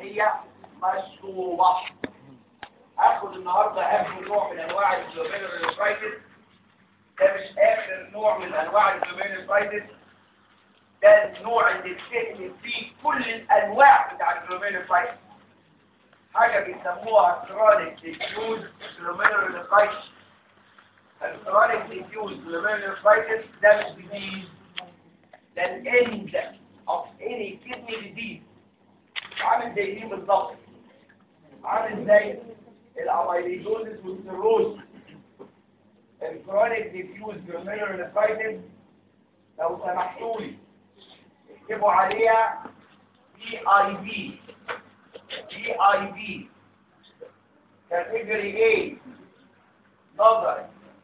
عملية مشروبة هاخد النهاردة اخر نوع من انواع الجلوميرولوفرايتس ده مش اخر نوع من انواع الجلوميرولوفرايتس ده النوع اللي بتهلك فيه كل الانواع بتاع الجلوميرولوفرايتس حاجة بيسموها كرونيك ديفيوز جلوميرولوفرايتس الكرونيك ديفيوز جلوميرولوفرايتس ده مش ديزيز ده الاند اوف اني كدني ديزيز عامل زي مين بالظبط عامل زي الاميليدوزس والسيروز الكرونيك ديفيوز جلوميرولوفرايتس لو سمحتوا لي اكتبوا عليها دي اي بي دي اي بي كاتيجوري ايه نظري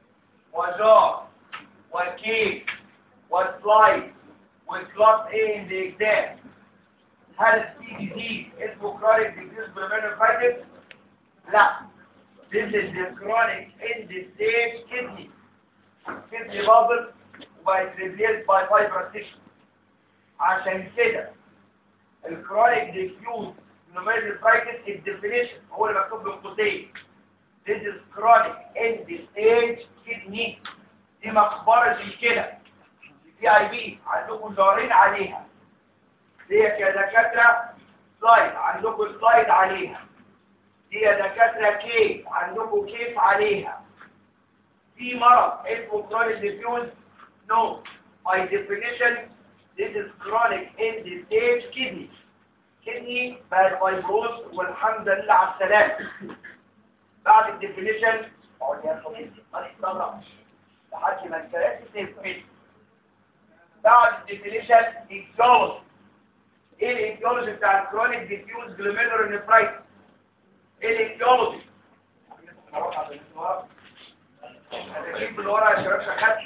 وجار وكيك وسلايد وكلاس ايه ان ذا اكزام هل السي دي دي اسمه كرونيك ديفيوز جلوميرولوفرايتس لا this is the chronic end stage kidney kidney bubble وبقت replaced by fibrous tissue عشان كده الكرونيك ديفيوز جلوميرولوفرايتس الديفينيشن هو اللي مكتوب بالقوسين this is chronic end stage kidney دي مقبرة الكلى دي اي بي عندكم دارين عليها ديت يا دكاترة سلايد عندكم سلايد عليها دي يا دكاترة كيف عندكم كيف عليها في مرض اسمه chronic diffuse no by definition this is chronic end stage kidney kidney بقت فايبروز والحمد لله على السلامة بعد الديفينيشن اقعد يا اخي ما تستغربش لحد ما الكراسي تفهم بعد الديفينيشن اكزولوجي ايه الايديولوجي بتاع الكرونيك ديفيوز جلوميرولار نفرايتس ايه الايديولوجي هجيب من ورا يا شباب شخص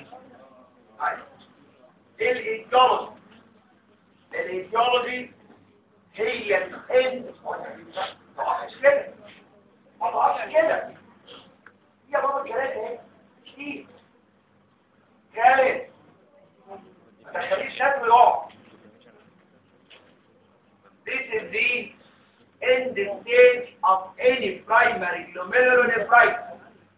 ايه الايديولوجي الايديولوجي هي الاند ما تقعدش كده ما تقعدش كده يا بابا كلام اهي كتير كلام ما تخليش شكله يقع This is the end stage of any primary glomerulonephritis.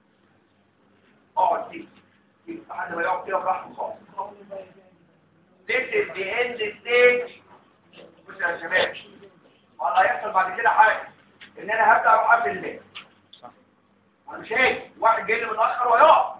اقعد دي دي لحد ما يقعد كده براحته خالص. This is the end stage بص يا شباب والله هيحصل بعد كده حاجه ان انا هبدا اروح اقفل الباب. انا مش هاجي واحد جاي لي متاخر ويقع.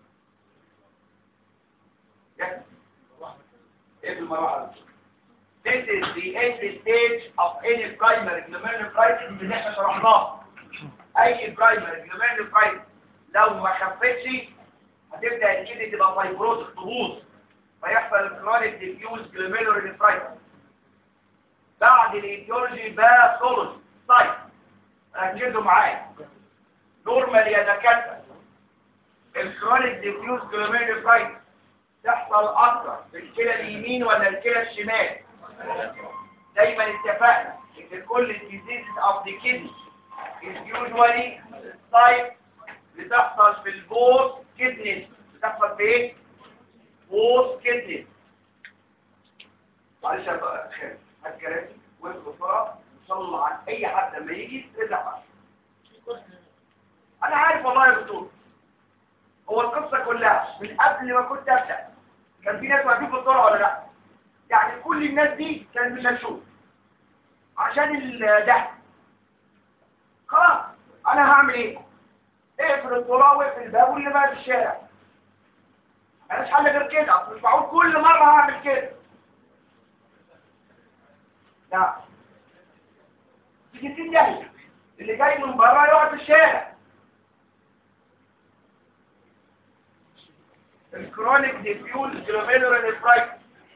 يا ايه المروحه دي؟ This is the end stage of any primary glomerulonephritis اللي احنا شرحناه. أي primary glomerulonephritis لو ما خفتش هتبدأ الكدني تبقى فايبروز تبوظ فيحصل الكرونيك ديفيوز glomerulonephritis. بعد الايديولوجي بقى سولوجي طيب ركزوا معايا. نورمال يا دكاتره الكرونيك ديفيوز glomerulonephritis تحصل أكتر في الكلى اليمين ولا الكلى الشمال؟ دايما اتفقنا ان كل diseases of the kidney is usually type بتحصل في البوث kidneys بتحصل في ايه؟ both kidneys معلش يا بقى خير هات كراسي وانت بسرعه ان شاء الله عن اي حد لما يجي ارجع انا عارف والله يا دكتور هو القصه كلها من قبل ما كنت ابدا كان في ناس واقفين بسرعه ولا لا؟ يعني كل الناس دي كان بيشوف عشان ده خلاص انا هعمل ايه اقفل الطلاق واقفل الباب واللي بقى في الشارع انا مش حل غير كده اصل مش معقول كل مره هعمل كده لا تيجي تنجح اللي جاي من بره يقعد في الشارع الكرونيك ديفيوز جلوميرولار نفرايتس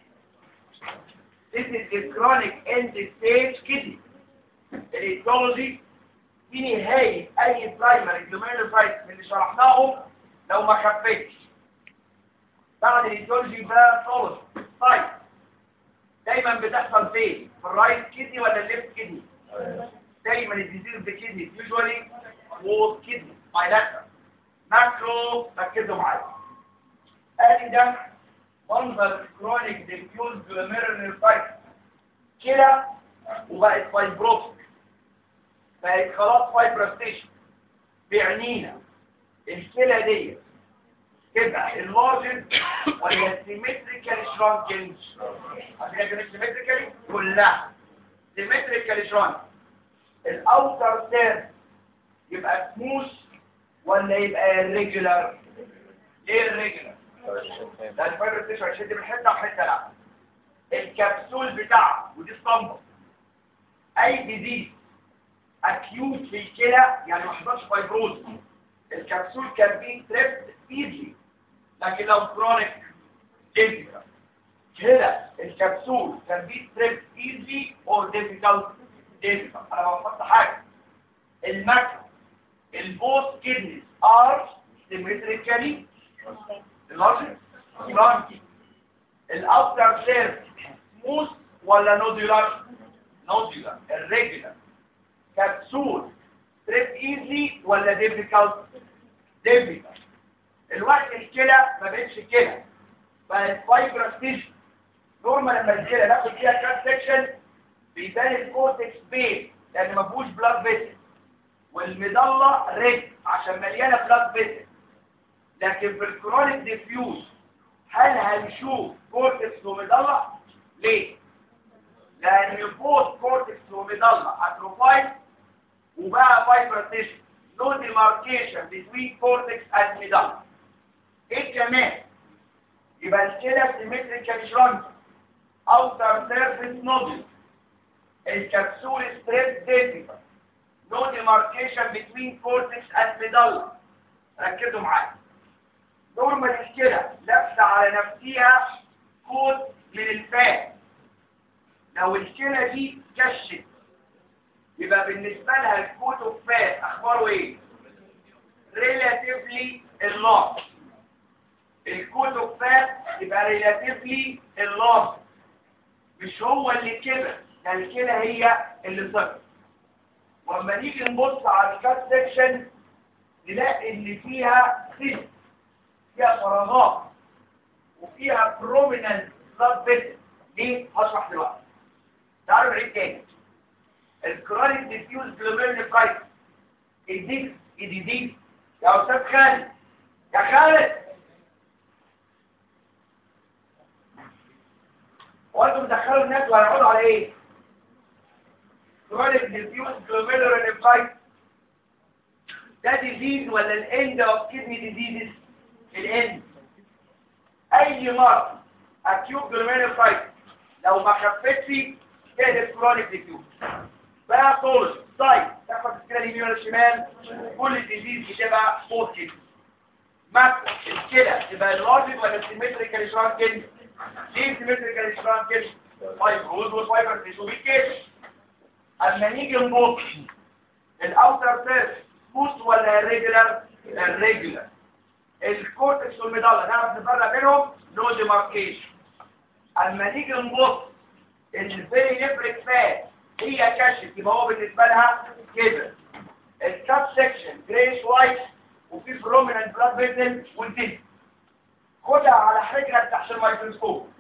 This is the chronic end stage kidney. الايديولوجي في نهاية أي برايمري جلوميرولوفرايتس من اللي شرحناهم لو ما خفتش. بعد الايديولوجي بقى سولوجي. طيب دايما بتحصل فين؟ في الرايت كدني ولا الليفت كدني؟ دايما الديزيز كدني يوجوالي وول كدني بايلاترال. ماكرو ركزوا معايا. ادي ده منظر كرونيك ديفيوز جلوميرولوفرايتس كده وبقت فايبروتيك بقت خلاص فايبرستيشن بعنينا الكلى دي كده اللارجن ولا سيمتريكالي شرانكن عشان كده سيمتريكالي كلها سيمتريكالي شرانك الاوتر سيرف يبقى سموث ولا يبقى ريجولار ايه الريجولار ده الفايبرستيشن هيشد من حته وحته لا الكبسول بتاعه ودي اسطمبه اي ديزيز اكيوت في الكلى يعني ما حصلش فايبروز الكبسول كان بي تريبت ايزي لكن لو كرونيك ديفيكالت كده الكبسول كان بي تريبت ايزي اور ديفيكالت ديفيكالت انا بحط حاجه الماكرو البوست كيدنيز ار سيمتريكالي اللارج سلانكي الاوتر سيرف سموث ولا نودولار نودولار الريجولار كبسول تريب ايزي ولا ديفيكالت ديفيكالت الوقت الكلى ما بقتش كلى بقت فايبرس تيشو نورمال لما الكلى ناخد فيها كات سكشن بيبان الكورتكس بين لان ما فيهوش بلاد فيسل والمضله ريد عشان مليانه بلاد فيسل لكن في الكرونيك ديفيوز هل هنشوف كورتكس ومضله ليه لان بوت كورتكس ومضله اتروفايل وبقى فايبرتيشن نو ديماركيشن بين كورتكس اند ميدالا ايه كمان يبقى الكلى سيمتريكال شرانك اوتر سيرفيس نودل الكبسول ستريب ديفيكال نو ديماركيشن بين كورتكس اند ميدالا ركزوا معايا نورمال الكلى لابسه على نفسها كود من الفات لو الكلى دي كشت يبقى بالنسبة لها الكوت اوف فات اخباره ايه relatively اللارج الكوت اوف فات يبقى relatively اللارج مش هو اللي كبر ده الكلى هي اللي صغر واما نيجي نبص على الكات سيكشن نلاقي ان فيها سيست فيها فراغات وفيها بروميننت بلاد فيسل ليه هشرح دلوقتي تعالوا نعيد تاني الكرونيك ديفيوز جلوميرولوكايتس الديكس الديديك يا استاذ خالد يا خالد وانتم بتدخلوا الناس وهيقعدوا على ايه كرونيك ديفيوز جلوميرولوكايتس ده ديزيز ولا الاند اوف كيدني ديزيزز الاند اي مرض اكيوت جلوميرولوكايتس لو ما خفتش تقلب كرونيك ديفيوز بقى طولش طيب تاخد الكلى اليمين ولا الشمال كل الديزيز بتبقى فوق كده مثلا الكلى تبقى اللارج ولا السيمتريكال شرانكن ليه السيمتريكال شرانكن فايبروز والفايبر تيشو بالكده اما نيجي نبص الاوتر سيرف سموث ولا الريجولار الريجولار الكورتكس والميدالا نعرف نفرق بينهم نو ديماركيشن اما نيجي نبص الفيري نفرك فات هي كشف يبقى هو بالنسبه لها كده الكاب سكشن جريش وايت وفي بروميننت بلاد فيزل والدين خدها على حجرك تحت الميكروسكوب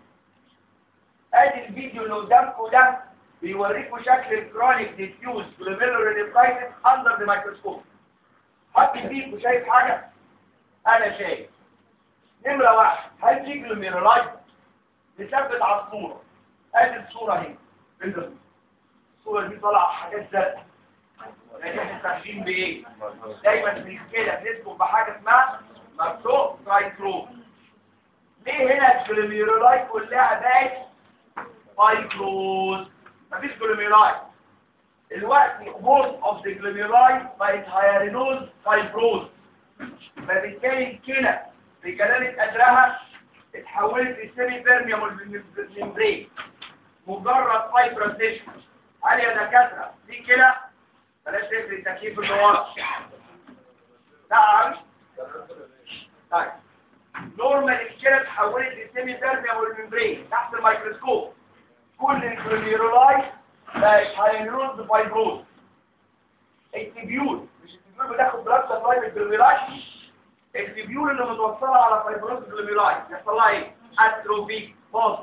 ادي الفيديو اللي قدامكم ده بيوريكم شكل الكرونيك ديفيوز جلوميرولونيفرايتس اندر ذا مايكروسكوب حد فيكم شايف حاجه انا شايف نمره واحد هل في جلوميرولايت نثبت على الصوره ادي الصوره اهي بالظبط الصورة دي طلع حاجات زرقاء لكن احنا مستخدمين بايه؟ دايما بنحكيلها بنسبق بحاجة اسمها مكتوب سايكرو ليه هنا الجلوميرولايت كلها بقت فايبروز مفيش جلوميرولايت الوقت most of the glomeruli بقت هيرينوز فايبروز فبالتالي الكلى بجلالة قدرها اتحولت لسيمي بيرميبل ممبرين مجرد فايبروزيشن هل يا دكاتره في كده بلاش تفرق التكييف اللي ورا لا عارف طيب نورمال الكلى اتحولت لسيمي بيرميبل ممبرين تحت الميكروسكوب كل الكلوريرولايت بقت هاينروز فايبروز التبيول مش التبيول بتاخد بلاد سبلاي من الكلوريرولايت التبيول اللي متوصله على فايبروز الكلوريرولايت يحصل لها ايه اتروفي باظ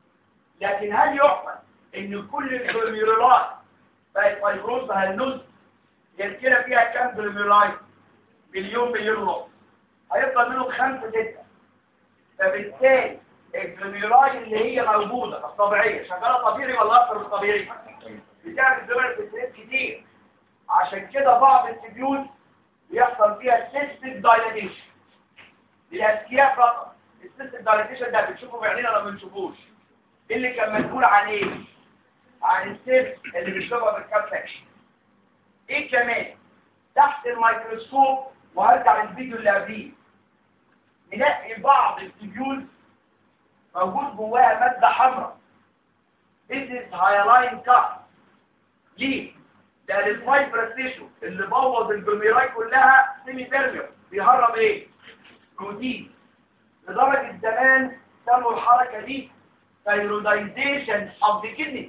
لكن هل يحمل ان كل الكلوريرولايت بقت فايبروز هاينروز هي الكلى فيها كام جلوميرولاي مليون مليون ونص هيفضل منهم خمسة ستة فبالتالي الجلوميرولاي اللي هي موجودة الطبيعية شغالة طبيعي ولا أكثر من طبيعي بتعمل الزمن في كتير عشان كده بعض التبيوت بيحصل فيها سيستم دايلاتيشن للأذكياء فقط السيستم دايلاتيشن ده بنشوفه بعينينا ولا ما بنشوفوش اللي كان مسؤول عن ايه عن السيل اللي بيشوفها بالكاب سكشن ايه كمان تحت الميكروسكوب وهرجع للفيديو اللي قبليه نلاقي بعض التبيول موجود جواها ماده حمراء This is hyaline cup ليه؟ ده الفايبرس تيشو اللي بوظ الجلوميراي كلها سيمي بيرميوم بيهرب ايه؟ بروتين لدرجة زمان سموا الحركة دي ثيرودايزيشن اوف ذا كدني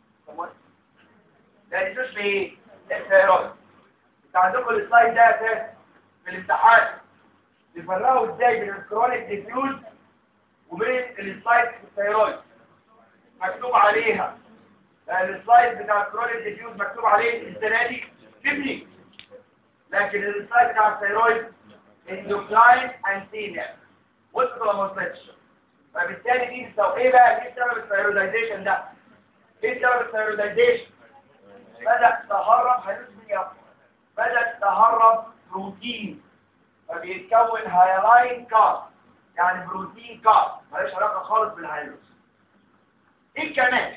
ده اسمه ايه؟ الثيرويد انت عندكم السلايد ده اساس في الامتحان بيفرقوا ازاي بين الكرونيك ديفيوز وبين السلايد في الثيرويد مكتوب عليها السلايد بتاع الكرونيك ديفيوز مكتوب عليه السنه دي كدني لكن السلايد بتاع الثيرويد اندوكراين اند سينيا وصلت ولا ما وصلتش فبالتالي دي بتساوي ايه بقى ايه سبب الثيرودايزيشن ده ايه سبب الثيرودايزيشن بدأ تهرب هنسمي بدأ تهرب بروتين فبيتكون هايلاين كار يعني بروتين كار ماليش علاقة خالص بالهايلوس ايه كمان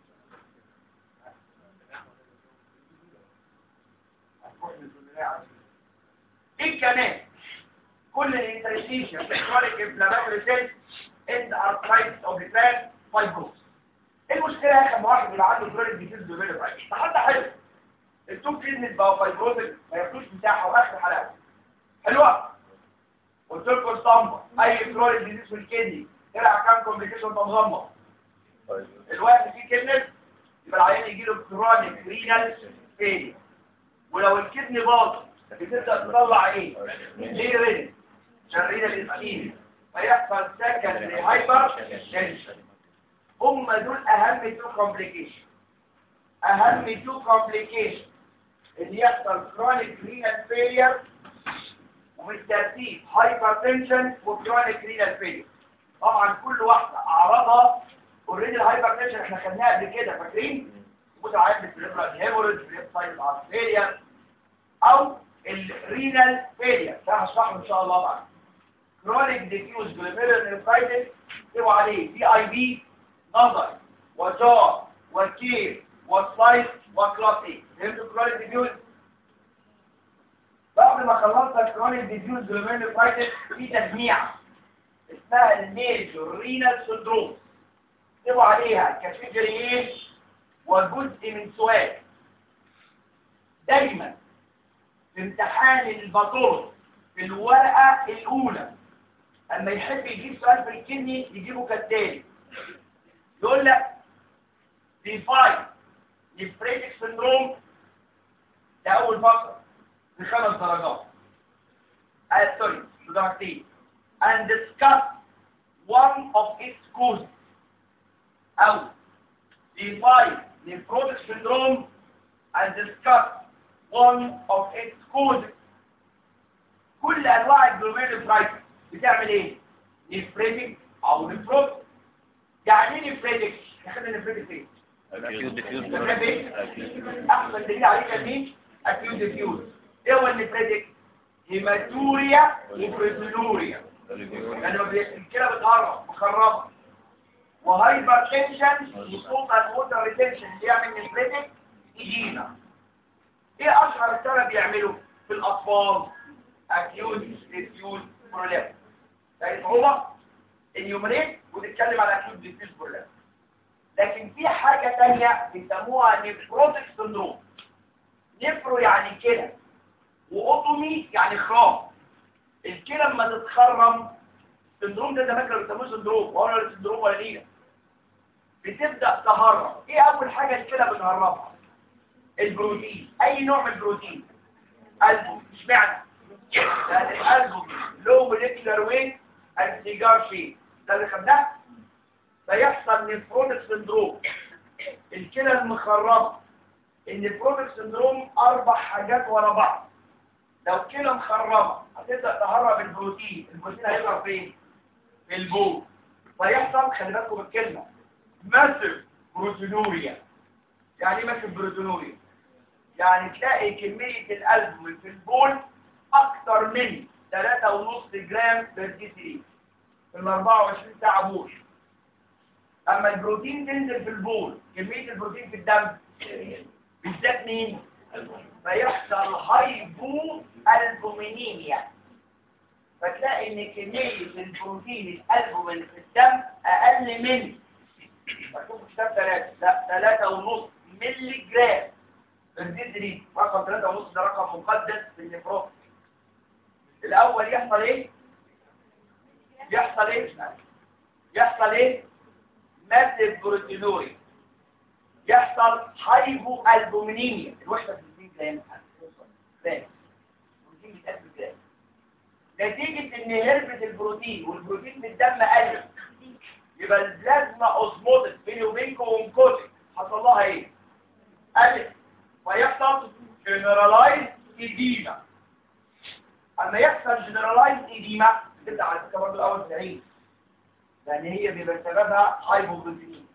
ايه كمان كل الانترستيشن كرونيك انفلاماتوري سيل اند ارثرايتس اوف ذا فايبروس المشكله يا اخي واحد اللي عنده كرونيك ديزيز دومينو رايت حتى حلو التوب كلينز بقوا فايبروز ما ياخدوش مساحه واخر حلاوه حلوه قلت لكم اسطمبه اي كرونيك ديزيز في الكدني طلع كام كومبليكيشن مغمض الوقت فيه كدنس يبقى العيان يجي له كرونيك رينال فيلي ولو الكدني باظ بتبدا تطلع ايه ليه رين شريره الاسكيميا فيحصل سكندري هايبر تنشن هم دول اهم تو كومبليكيشن اهم تو كومبليكيشن اللي يحصل كرونيك رينال فيلير وبالترتيب هايبر تنشن وكرونيك رينال فيلير طبعا كل واحده اعراضها اوريدي الهايبر تنشن احنا خدناها قبل كده فاكرين متعب بالبريفرال هيموريج بريفرايل فيلير او الرينال فيلير ده هشرحه ان شاء الله بعد كرونيك ديفيوز جلوميرولار نيفرايتس اكتبوا عليه بي اي بي نظر وجار وكير وسلايس وكلاس ايه فهمتوا كرونيك ديفيوز بعد ما خلصت الكرونيك ديفيوز جلوميرولار نيفرايتس في تجميعه اسمها الميجور رينال سندروم اكتبوا عليها كاتيجوري ايه وجزء من سؤال دايما في امتحان الباطور في الورقة الأولى أما يحب يجيب سؤال في الكني يجيبه كالتالي يقول لك define nephritic syndrome ده أول فقرة بخمس درجات آه سوري درجتين and discuss one of its causes أو define nephrotic syndrome and discuss one of its causes كل انواع الجلوميرولوفرايتس بتعمل ايه نفريتك او نفروت يعني ايه نفريتك اخدنا نفريتك ايه احسن دليل عليه كان مين اكيوت ديفيوز ايه هو النفريتك هيماتوريا وبريتونوريا لان الكلى بتهرب مخربه وهايبر تنشن وصوت الوتر ريتنشن اللي يعمل نفريتك يجينا ايه اشهر سبب يعمله في الاطفال اكيوت ديفيوز برولاب يعني هو اليومرين ونتكلم على اكيوت ديفيوز برولاب لكن في حاجة تانية بيسموها نيفروتيك سندروم نيفرو يعني كلى واوتومي يعني خرام الكلى لما تتخرم السندروم ده زمان كانوا بيسموه سندروم ولا سندروم ولا نيله بتبدا تهرب ايه اول حاجه الكلى بتهربها البروتين اي نوع من البروتين قلبه اشمعنى لان القلب لو موليكولار ويت السيجار شيء ده اللي خدناه فيحصل نيفروتيك سندروم الكلى المخربه ان البروفيك سندروم اربع حاجات ورا بعض لو كلى مخرمه هتبدا تهرب البروتين البروتين هيظهر فين في البول فيحصل خلي بالكم الكلمه ماسف بروتينوريا يعني ايه ماسف بروتينوريا يعني تلاقي كميه الالبومين في البول اكتر من 3.5 جرام بر دي في ال 24 ساعه بول اما البروتين تنزل في البول كميه البروتين في الدم بالذات مين فيحصل هايبو البومينيميا فتلاقي ان كميه البروتين الالبومين في الدم اقل من مكتوب في كتاب 3 لا 3 ونص مللي جرام بالديدري رقم 3 ونص ده رقم مقدس في النفروس الاول يحصل ايه يحصل ايه يحصل ايه ماسيف بروتينوري يحصل هايبو البومينيميا الوحده في الدين جرام جرام بروتين بيتقسم جرام نتيجه ان هربة البروتين والبروتين في الدم قل يبقى البلازما اوزموتس بيني وبينكم وانكوتك حصل لها ايه قلت فيحصل جنرالايز ايديما اما يحصل جنرالايز ايديما تبدا على فكره برضه الاول تعيد لان هي بيبقى سببها هايبوبروتينيا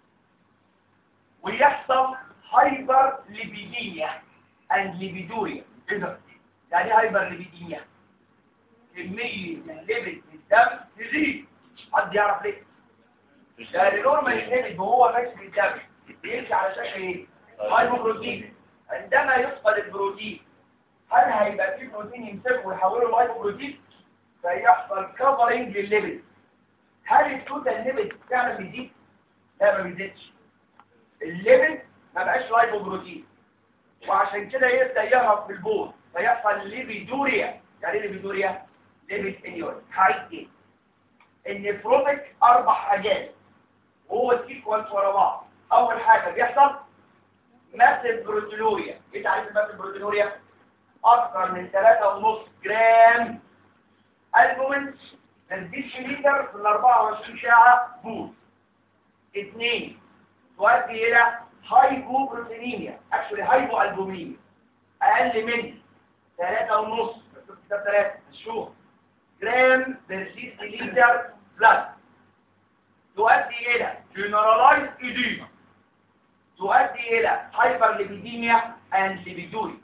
ويحصل هايبر ليبيديميا اند ليبيدوريا ايه ده يعني ايه هايبر ليبيديميا كميه الليبيد في الدم تزيد حد يعرف ليه يعني نورمال الليبيد وهو ماشي في الدم يمشي على شكل ايه هايبوبروتين عندما يفقد البروتين هل هيبقى فيه بروتين يمسكه ويحوله لايبوبروتين فيحصل كفرنج للليبيد هل التوتال ليبيد فعلا بيزيد لا ما بيزيدش الليبيد ما بقاش لايبوبروتين وعشان كده يبدا يهرب في البول فيحصل ليبيدوريا يعني ايه ليبيدوريا ليبيد انيور هايت ايه النفروتك اربع حاجات وهو السيكونس ورا بعض اول حاجه بيحصل ماسل بروتينوريا ايه تعريف الماسل بروتينوريا اكثر من 3.5 جرام البومين تنزيل لتر في ال 24 ساعه بول اثنين تؤدي الى هايبو بروتينيميا اكشولي هايبو البومينيا اقل من 3.5 كتاب 3 شوف جرام بر لتر بلاد تؤدي الى جنرالايز ايديما تؤدي إلى هايبر ليبيديميا اند ليبيدوري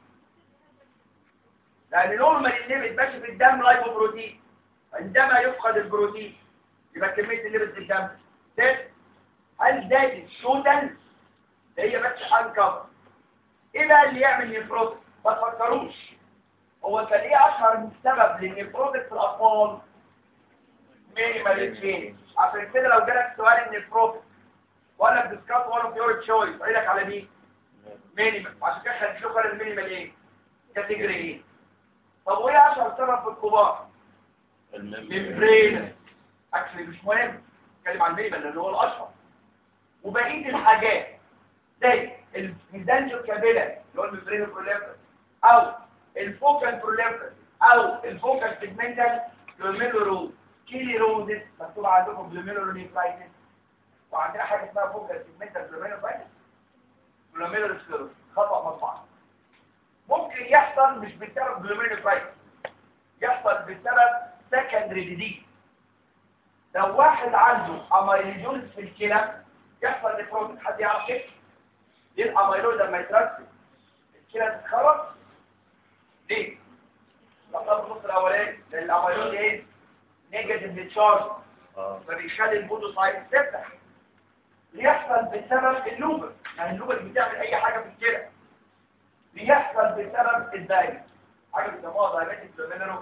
لأن نورمال الليبيد ماشي في الدم لايبوبروتين عندما يفقد البروتين يبقى كمية الليبيد في الدم زاد هل زادت توتال هي بس انكفر ايه بقى اللي يعمل نيفروتك ما تفكروش هو كان ايه اشهر سبب للنيفروتك في الاطفال مينيمال تشينج عشان كده لو جالك سؤال النيفروتك ولا ديسكاس ولا في يور تشويس قايل لك على مين مينيمال عشان كده احنا هنشوف المينيمال ايه كاتيجوري ايه طب وايه اشهر سبب في الكبار ممبرين اكشلي مش مهم نتكلم عن المينيمال لان هو الاشهر وبقيه الحاجات زي الميزانجو كابيلا اللي هو الممبرين بروليفر او الفوكال بروليفر او الفوكال سيجمنتال جلوميرولو كيلي رودس مكتوب عندكم جلوميرولونيفرايتس وعندنا حاجه اسمها فوكال سيجمنتال جلوميرولونيفرايتس جلوميرولوسكلوز خطأ مطبعي ممكن يحصل مش بسبب جلوميرولونيفرايتس يحصل بسبب سكندري ديزيز لو واحد عنده اميلوز في الكلى يحصل نفروز حد يعرف كيف ليه الاميلوز لما يترسب الكلى تتخرج ليه لقد النص الاولاني لان الاميلوز ايه نيجاتيف تشارج فبيخلي البودوسايت تفتح بيحصل بسبب اللوبر يعني اللوبر بتعمل اي حاجه في الكلى بيحصل بسبب الدايت حاجه بيسموها دايبيتيك لومينرو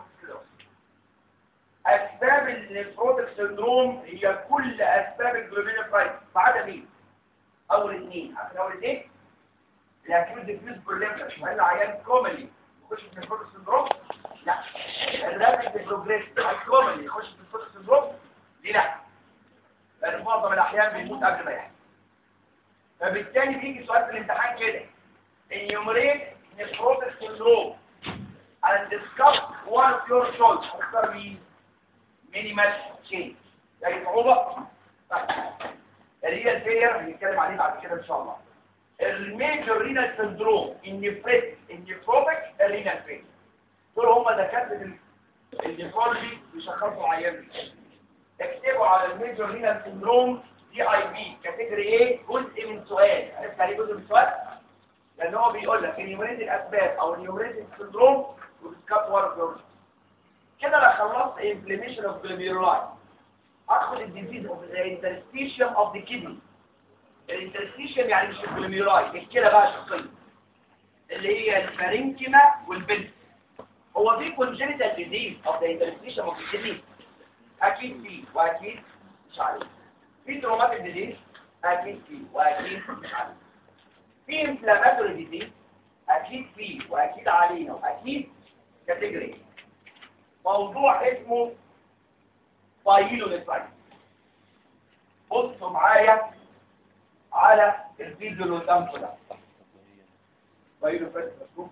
اسباب النفروتك سندروم هي كل اسباب الجلومينوفرايت ما عدا مين اول اثنين عارفين اول اثنين الاكيوت ديفيوز بروليمتر وهل عيان كوملي يخش في النفروتك سندروم لا الرابيد بروجريس كوملي يخش في النفروتك سندروم دي لا لان معظم الاحيان بيموت قبل ما يحصل فبالتالي بيجي سؤال في الامتحان كده enumerate nephrotic syndrome and discuss one of your choice هتختار مين مينيمال تشينج يعني صعوبة طيب اللي هي الفير هنتكلم عليه بعد كده ان شاء الله الميجر رينال سندروم النفريتك النفروبك الرينال فيل دول هم دكاتره النفرولوجي بيشخصوا عيان اكتبوا على الميجر رينال سندروم دي اي بي كاتيجوري ايه جزء من سؤال عرفت عليه جزء من سؤال لان هو بيقول لك النيومريت الاسباب او النيومريت سندروم وديسكاس ورا كده انا خلصت انفلاميشن اوف جلوميرولاي ادخل الديزيز اوف الانترستيشن اوف ذا كيدني الانترستيشن يعني مش الجلوميرولاي الكلى بقى شخصيا اللي هي الفارنكيما والبنت هو في كونجنتال ديزيز اوف ذا انترستيشن اوف ذا كيدني اكيد في واكيد مش عارف في تروماتيك ديزيز اكيد في واكيد مش عارف في انفلاماتوري ديزيز اكيد في واكيد علينا واكيد كاتيجوري موضوع اسمه بايلونيفرايتس بصوا معايا على الفيديو اللي قدامكم ده بايلونيفرايتس مشروع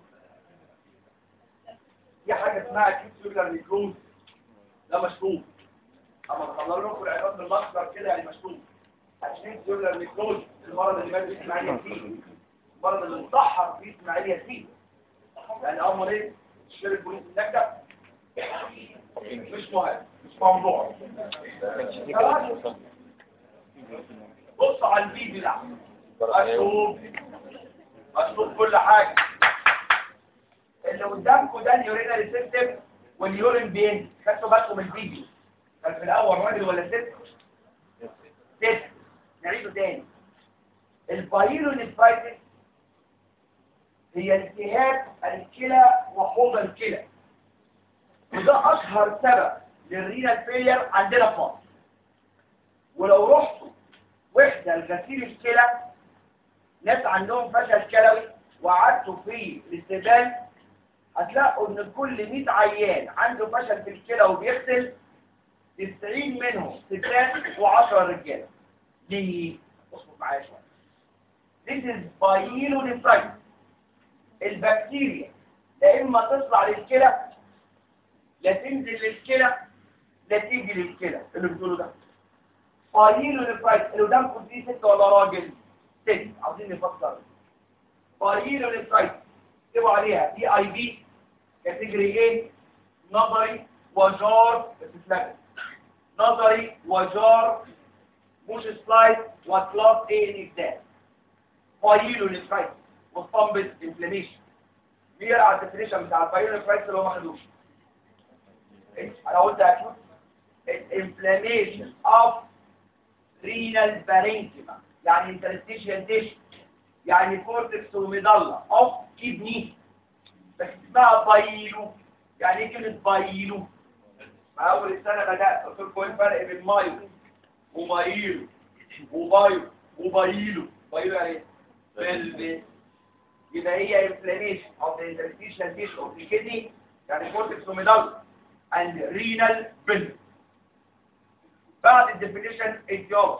في حاجه اسمها اكيد سيلولار نيكروز ده مشروع اما تطلعوا لكم العلاج بالاخضر كده يعني مشروع عشان سيلولار نيكروز المرض اللي مات فيه اسماعيل ياسين المرض اللي انتحر فيه اسماعيل ياسين يعني اول مريض شرب بوليس النجدة مش مهم مش موضوع خلاص؟ بص على الفيديو ده اشوف اشوف كل حاجة اللي قدامكم ده اليورينال سيستم واليورين بين خدتوا بالكم من الفيديو كان في الاول راجل ولا ست ست نعيده تاني البايلونيفرايتس هي التهاب الكلى وحوض الكلى وده اشهر سبب للرينال فيلير عندنا في مصر ولو رحتوا وحده لغسيل الكلى ناس عندهم فشل كلوي وقعدتوا في الاستقبال هتلاقوا ان كل 100 عيان عنده فشل في الكلى وبيغسل 90 منهم ستات و10 رجاله ليه؟ اصبر معايا شويه This is pyelonephritis البكتيريا لا اما تطلع للكلى لا تنزل للكلى لا تيجي للكلى اللي بتقوله ده بايلونيفرايتس اللي قدامكم دي ست ولا راجل ست عاوزين نفكر بايلونيفرايتس اكتبوا عليها دي اي بي كاتيجوري ايه نظري وجار بتتلغى نظري وجار مش سلايد وكلاس ايه اكزام بايلونيفرايتس وصمبت انفلاميشن مين على الديفينيشن بتاع البايلونيفرايتس اللي هو ما خدوش انا قلت اكيد inflammation of renal parenchyma يعني interstitial tissue يعني كورتكس وميدالا of kidney بس اسمها بايلو يعني ايه كلمة بايلو ما اول السنة بدأت قلت لكم ايه الفرق بين مايو ومايلو وبايو وبايلو بايلو يعني ايه؟ بلبس يبقى هي inflammation of the interstitial tissue of the kidney يعني كورتكس وميدالا and renal bill بعد الديفينيشن الجواب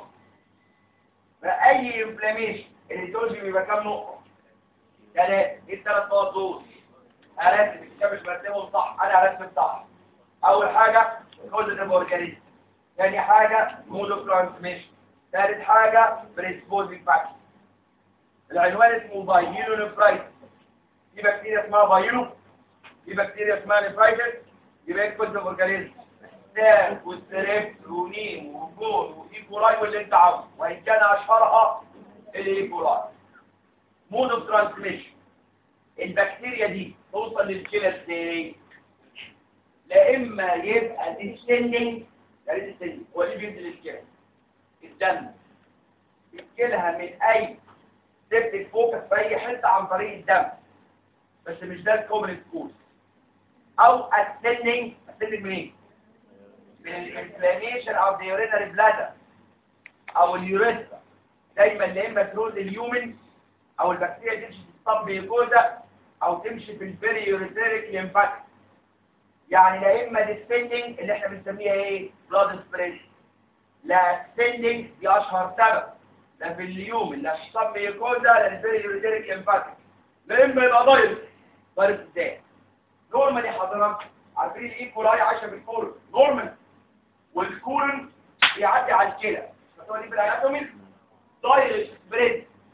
فأي انفلاميشن الهيتولوجي بيبقى كام نقطة؟ ثلاثة ايه الثلاث نقط دول؟ هرتب الكتاب مش مرتبهم صح انا هرتب صح اول حاجة كود الاورجانيزم ثاني حاجة مودو ترانسميشن ثالث حاجة بريسبوزنج فاكتور العنوان اسمه بايلو نفرايتس في بكتيريا اسمها بايلو في بكتيريا اسمها نفرايتس يبقى ايه كود الاورجانيزم ستام والستريبت ونيم وجون وايكولاي واللي انت عاوزه وان كان اشهرها الايكولاي مود اوف ترانسميشن البكتيريا دي توصل للكلى ازاي لا اما يبقى ديسندنج يعني ديسندنج هو اللي بينزل الكلى الدم يتكلها من اي سيبتك فوكس في اي حته عن طريق الدم بس مش ده الكومن كوز او اسندنج اسندنج منين من الانفلاميشن او the urinary bladder او اليوريثرا دايما يا اما تروز اليومن او البكتيريا تمشي في الصب يكوزا او تمشي في الفيري يوريثريك ليمفاتيك يعني لا اما ديسبندنج اللي احنا بنسميها ايه بلاد سبريد لا سبندنج دي اشهر سبب لا في اليومن لا في الصب يكوزا لا الفيري يوريثريك ليمفاتيك لا اما يبقى دايركت دايركت ازاي نورمال يا حضرتك عارفين الايكولاي عايشه بالكورن نورمال والكورن بيعدي على الكلى هو دي في الاناتومي دايركت سبريد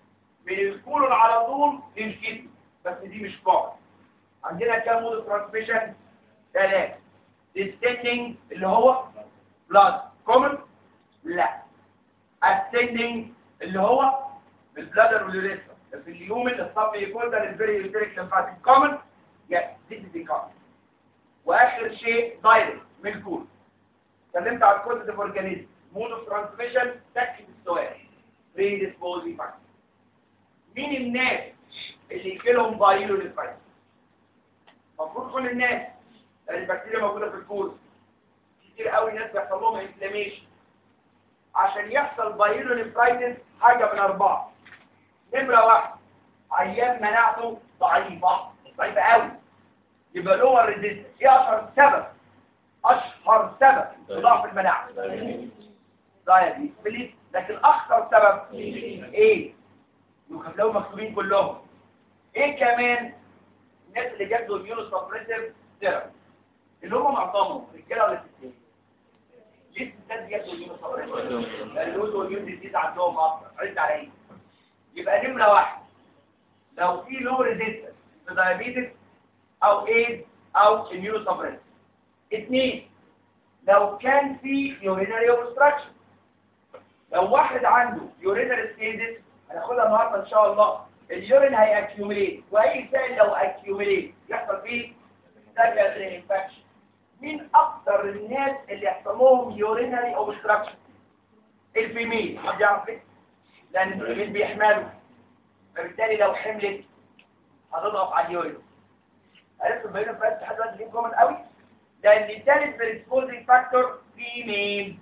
من الكولون على طول للكدني بس دي مش قاعدة عندنا كام مود ترانسميشن ثلاثة descending اللي هو blood common لا ascending اللي هو بالبلادر واليوريثرا في اليومن الصب يكون ده الفيري يوتريك لمفاتيك common yes this is the common واخر شيء دايركت من الكول اتكلمت على الكود اوف اورجانيزم مود اوف ترانسميشن تكتب السؤال بريديسبوزي فاكتور مين الناس اللي يجيلهم بايلو للفايروس المفروض كل الناس لان البكتيريا موجوده في الكول كتير قوي ناس بيحصل لهم انفلاميشن عشان يحصل بايلو للفايروس حاجه من اربعه نمره واحد عيان مناعته ضعيفه ضعيفه قوي يبقى لور ريزيستنس ايه اشهر سبب اشهر سبب في ضعف المناعه دايابيتس بليز لكن اخطر سبب ايه يخلوهم مكتوبين كلهم ايه كمان الناس اللي جابوا اميونو سبريسيف ثيرابي اللي هم معظمهم رجاله ولا ستات ليه الستات جابوا اميونو سبريسيف لان دول اميون ديزيز عندهم اكتر عد على ايه يبقى نمره واحد لو في لو ريزيستنس في دايابيتس او ايد او اميونو سبريسيف اثنين لو كان في يورينري اوبستراكشن لو واحد عنده يورينري ستيزس هناخدها النهارده ان شاء الله اليورين هيأكيوميليت واي سائل لو اكيوميليت يحصل فيه سكندري انفكشن مين اكتر الناس اللي يحصل لهم يورينري اوبستراكشن الفيميل حد يعرف ليه لان الفيميل بيحملوا فبالتالي لو حملت هتضغط على اليورين عرفتوا البيانات بس لحد دلوقتي ليه كومن قوي لان ثالث بريسبوزنج فاكتور فيميل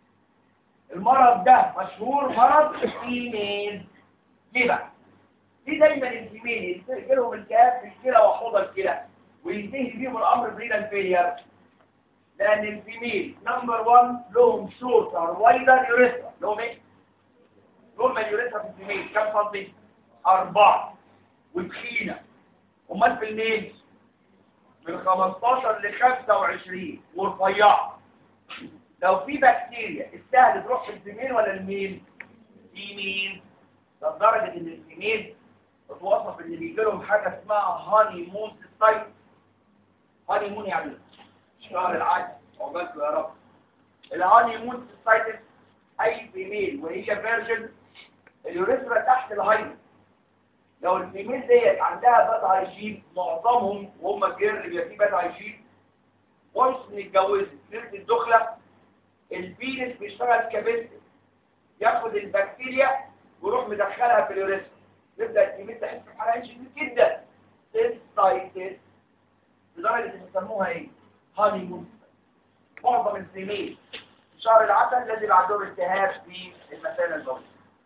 المرض ده مشهور مرض فيميل ليه بقى ليه دايما الفيميل يجي لهم التهاب في الكلى وحوض الكلى وينتهي بيهم الامر بريدال فيلير لان الفيميل نمبر 1 لهم شورتر وايدر يوريثرا لهم ايه لهم اليوريثرا في الفيميل كم سنتي أربعة وتخينة امال في الميل من 15 ل 25 ورفيعة لو في بكتيريا السهل تروح في الفيميل ولا الميل فيميل لدرجة ان الفيميل بتوصف ان بيجي لهم حاجة اسمها هاني مون سايت هاني مون يعني شهر العسل عقبالكم يا رب الهاني مون سايت اي فيميل وهي فيرجن اليوريثرا تحت الهايمن لو الفيميل ديت عندها باد هايجين معظمهم وهم الجير اللي بيبقى فيه باد هايجين وانس ان اتجوزت ليله الدخله الفينس بيشتغل كبست ياخد البكتيريا ويروح مدخلها في اليوريثرا يبدا الفيميل تحس بحرقان شديد جدا سيستايتس لدرجه ان بيسموها ايه؟ هاني مون معظم الفيميل في شهر العسل لازم عندهم التهاب في المثانه البوليه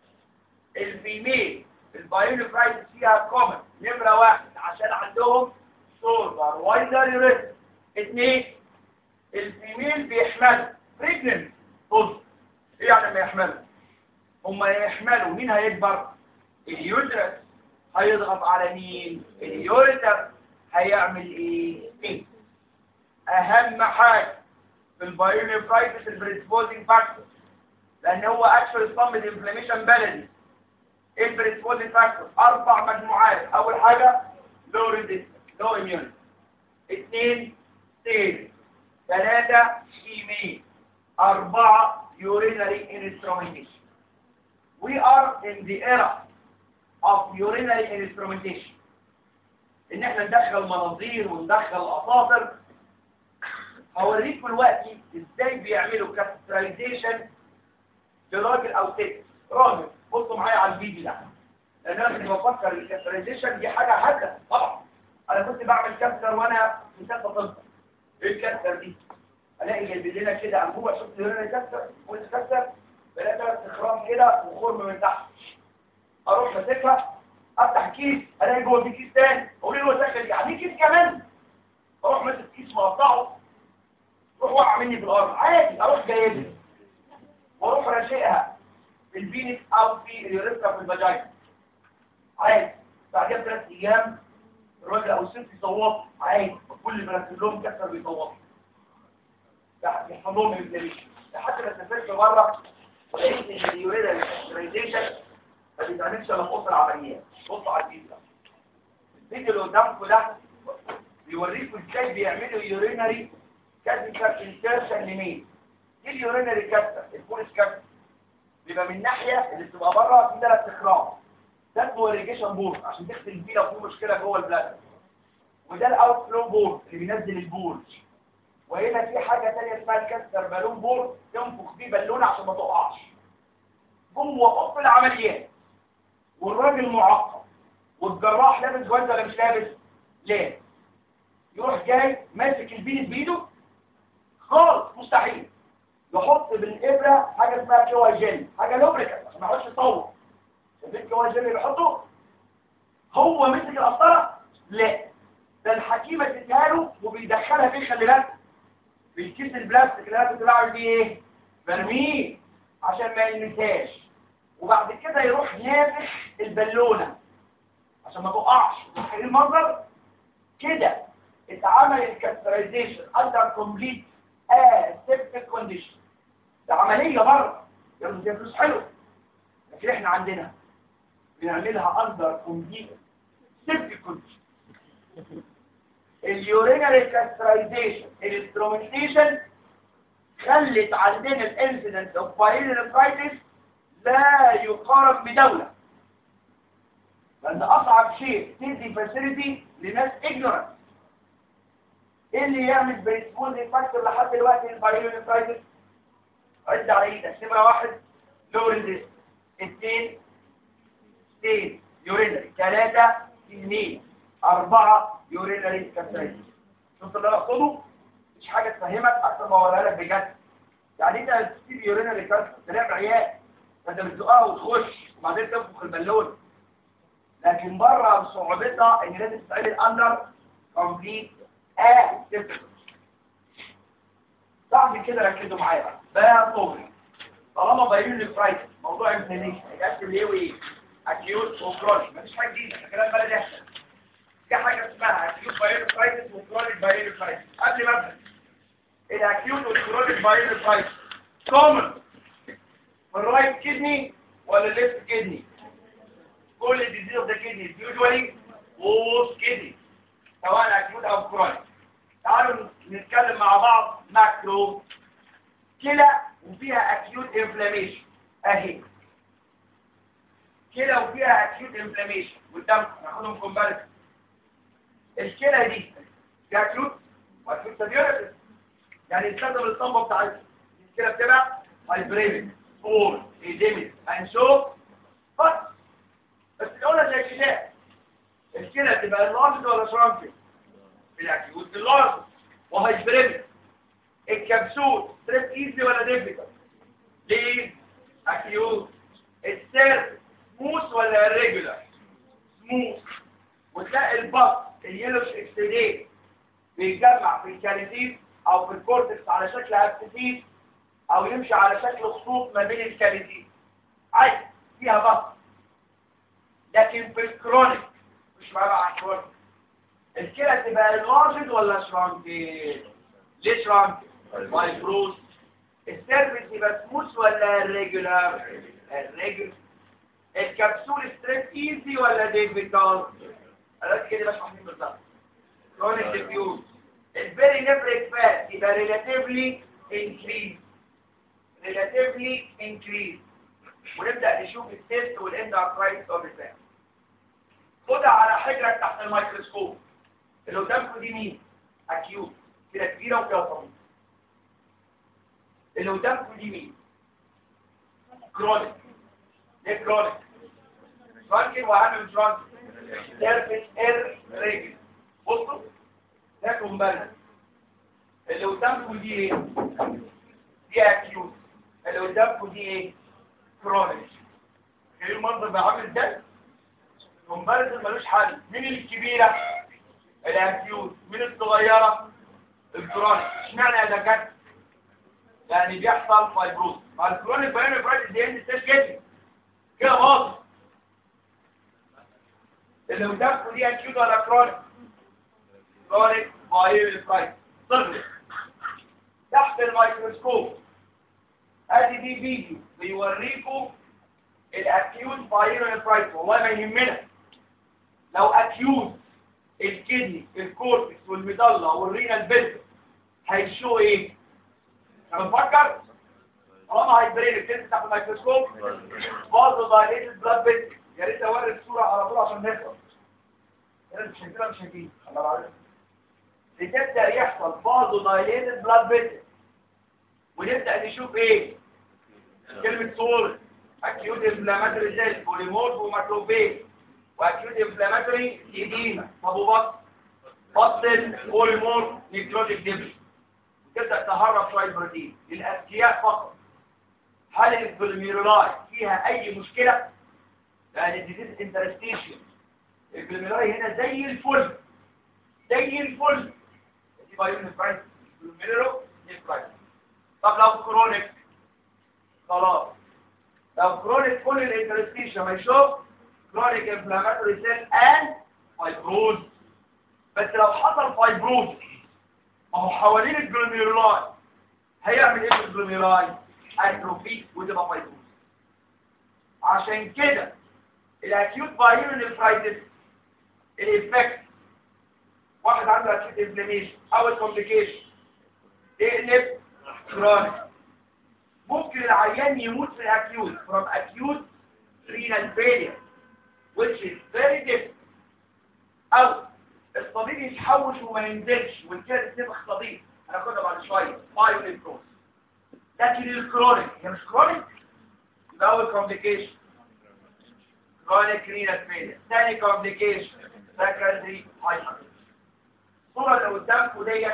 الفيميل البايولو برايس فيها كومن نمرة واحد عشان عندهم سولفر وايدر يوريثم اثنين الفيميل بيحملوا بريجننت بص ايه يعني ما يحملوا هما يحملوا مين هيكبر اليوترس هيضغط على مين اليوريتر هيعمل ايه ايه اهم حاجة في البايولو برايس البريسبوزنج فاكتور لان هو اكشن صمد انفلاميشن بلدي البريسبوزنج فاكتور اربع مجموعات اول حاجه لو ريزيستنس لو اميونيتي اثنين ستيج ثلاثه ايميل اربعه urinary instrumentation we are in the era of urinary instrumentation ان احنا ندخل مناظير وندخل اساطر هوريكم دلوقتي ازاي بيعملوا كاسترايزيشن لراجل او ست راجل بصوا معايا على الفيديو ده لان انا كنت بفكر الكاسترايزيشن دي حاجه حاجه طبعا انا كنت بعمل كاستر وانا في ثالثه طب ايه الكاستر دي الاقي جايب لنا كده انبوبه شفت هنا كاستر والكاستر بلاقي ثلاث اخرام كده وخرم من تحت اروح ماسكها افتح كيس الاقي جوه في كيس تاني اقول له داخل يعني كيس كمان اروح ماسك كيس مقطعه روح وقع مني في الارض عادي اروح جايبها واروح راشقها في الفينكس او في اليوريثرا في الفاجينا عادي بعدها بثلاث ايام الراجل او الست يصوت عادي كل ما ركب لهم كسر بيصوت يحصل لهم انفلاميشن لحد ما سافرت بره لقيت ان اليوريدا الاكسترايزيشن ما بيتعملش الا في اوضه العمليات بصوا على الفيديو ده الفيديو اللي قدامكم ده بيوريكم ازاي بيعملوا يورينري كاتيتر انسيرشن لمين دي اليورينري كاتيتر البوليس كاتيتر بيبقى من ناحيه اللي بتبقى بره في ثلاث اخراج ده اسمه irrigation بورد عشان تغسل فيه لو في مشكله جوه البلاد وده الاوت فلو بورد اللي بينزل البول وهنا في حاجه ثانيه اسمها الكاستر بالون بورد تنفخ بيه بالونه عشان ما تقعش جوه اوضه العمليات والراجل معقم والجراح لابس جواز ولا مش لابس لا يروح جاي ماسك البينس بايده خالص مستحيل يحط بالابره حاجه اسمها كيوا جل حاجه لوبريكانت عشان ما يقعدش يطول شايفين كيوا جل اللي بيحطه هو مسك القسطره لا ده الحكيمه تديها له وبيدخلها فيه خلي بالك في الكيس البلاستيك اللي انا كنت بعمل بيه ايه برميه عشان ما يلمسهاش وبعد كده يروح نافخ البالونه عشان ما تقعش متخيلين المنظر كده اتعمل الكاسترايزيشن اندر كومبليت اسيبتيك كونديشن ده عمليه بره يلا دي فلوس حلو لكن احنا عندنا بنعملها اندر كومبليت سيبتيك كونديشن اليورينري كاسترايزيشن الانسترومنتيشن خلت عندنا الانسيدنت اوف بايلينفرايتس لا يقارن بدوله لان اصعب شيء تدي فاسيلتي لناس ignorant ايه اللي يعمل بريسبوزي فاكتور لحد دلوقتي البايلينفرايتس عد على ايدك نمره واحد لو ريزيست اثنين اثنين يورينري ثلاثة اثنين أربعة يورينري كاسترايزيشن شفت اللي انا اقصده مش حاجة تفهمك اكتر ما اوريها لك بجد يعني انت هتسيب يورينري كاسترايزيشن تلاقي عيال فانت بتزقها وتخش وبعدين تنفخ البالون لكن بره صعوبتها ان لازم تتعمل اندر كومبليت اسيبتيك صعب كده ركزوا معايا بقى بقى طول طالما باين لي برايس موضوع انفلاميشن هيتقسم ليه وايه اكيوت وكرونيك مفيش حاجه جديده ده كلام بلدي احسن في حاجه اسمها اكيوت باين برايس وكرونيك باين برايس قبل ما ابدا الاكيوت والكرونيك باين برايس كومن في الرايت كدني ولا الليفت كدني كل ديزيز ده كدني يوجوالي ووز كدني سواء اكيوت او كرونيك تعالوا نتكلم مع بعض ماكرو كلى وفيها اكيوت انفلاميشن اهي كلى وفيها اكيوت انفلاميشن قدامكم ناخدهم كومباريسون الكلى دي فيها اكيوت واكيوت سيفيرتي يعني استخدم الصنبه بتاعتها الكلى بتبقى هايبريميك فور ايديميك انشو بس بس الاولى زي الكتاب الكلى تبقى اللارج ولا شرانكي الاكيوت اللارج وهايبريميك الكبسول ستريس ايزي ولا ديفيكال ليه اكيوت السير سموث ولا ريجولار سموث وتلاقي البط اليلوش اكسيديت بيتجمع في الكاليتيف او في الكورتكس على شكل ابسيس او يمشي على شكل خطوط ما بين الكاليتيف عادي فيها بط لكن في الكرونيك مش معايا على الكرونيك الكلى تبقى لارجد ولا شرانكي ليه شرانكي مايكروز السيرفيس يبقى سموث ولا ريجولار الريجولار الكبسول ستريس ايزي ولا ديفيكال قالت كده بس واحدين بالظبط كرونيك ديفيوز البيري نفريك فات يبقى ريلاتيفلي انكريز ريلاتيفلي انكريز ونبدا نشوف التيست والانداركرايتس اوف الفات خدها على حجرك تحت الميكروسكوب اللي قدامكم دي مين اكيوت كده كبيره وفيها صميم اللي قدامكم دي مين كرونيك ايه كرونيك فرانكين واهم من فرانكين سيرفيس اير ريجل بصوا ده كومباند اللي قدامكم دي ايه دي اكيوت اللي قدامكم دي ايه كرونيك ايه المنظر ده عامل ازاي كومباريزن ملوش حل مين الكبيره الاكيوت مين الصغيره الكرونيك اشمعنى يا دكاتره يعني بيحصل فايبروز مع الكرونيك بايونيك برايت دي اند ستيج كده كده واضح اللي قدامكم دي اكيوت ولا كرونيك كرونيك بايونيك برايت صفر تحت الميكروسكوب ادي دي فيديو بيوريكم الاكيوت بايلونيفرايتس والله ما يهمنا لو اكيوت الكدني الكورتكس والميدالا والرينال بيلز هيشو ايه انا بفكر طالما هيبرين الكدني تحت الميكروسكوب برضه دايليتد بلاد بيت يا ريت اوري الصوره على طول عشان نفهم كده مش شايفينها مش شايفين الله عارف بتبدا يحصل برضه دايليتد بلاد بيت ونبدا نشوف ايه كلمه صور اكيوت انفلاماتوري سيل بوليمورف وماكروفيج واكيوت انفلاماتوري ايديما طب وبطن بطن بوليمورف نيكروتيك ديبل تبدا تهرب شويه بروتين للاذكياء فقط هل البوليميرولاي فيها اي مشكله لان الديزيز انترستيشن البوليميرولاي هنا زي الفل زي الفل دي بايون برايس البوليميرو برايس طب لو كرونيك خلاص لو كرونيك كل الانترستيشن ما يشوف كرونيك انفلاماتوري سيل اند فايبروز بس لو حصل فايبروز ما هو حوالين الجلوميرولاي هيعمل ايه في الجلوميرولاي اتروفي وتبقى فايبروز عشان كده الاكيوت بايرون نفرايتس الافكت واحد عنده اكيوت انفلاميشن او الكومبليكيشن يقلب كرونيك ممكن العيان يموت في الاكيوت from acute renal failure which is very different او الصديد يتحوش وما ينزلش والكاد تبقى صديد هناخدها بعد شويه بايو بروس لكن الكرونيك هي مش كرونيك يبقى اول كومبليكيشن كرونيك رينال فيلير ثاني كومبليكيشن سكندري هايبر الصوره اللي قدامكم ديت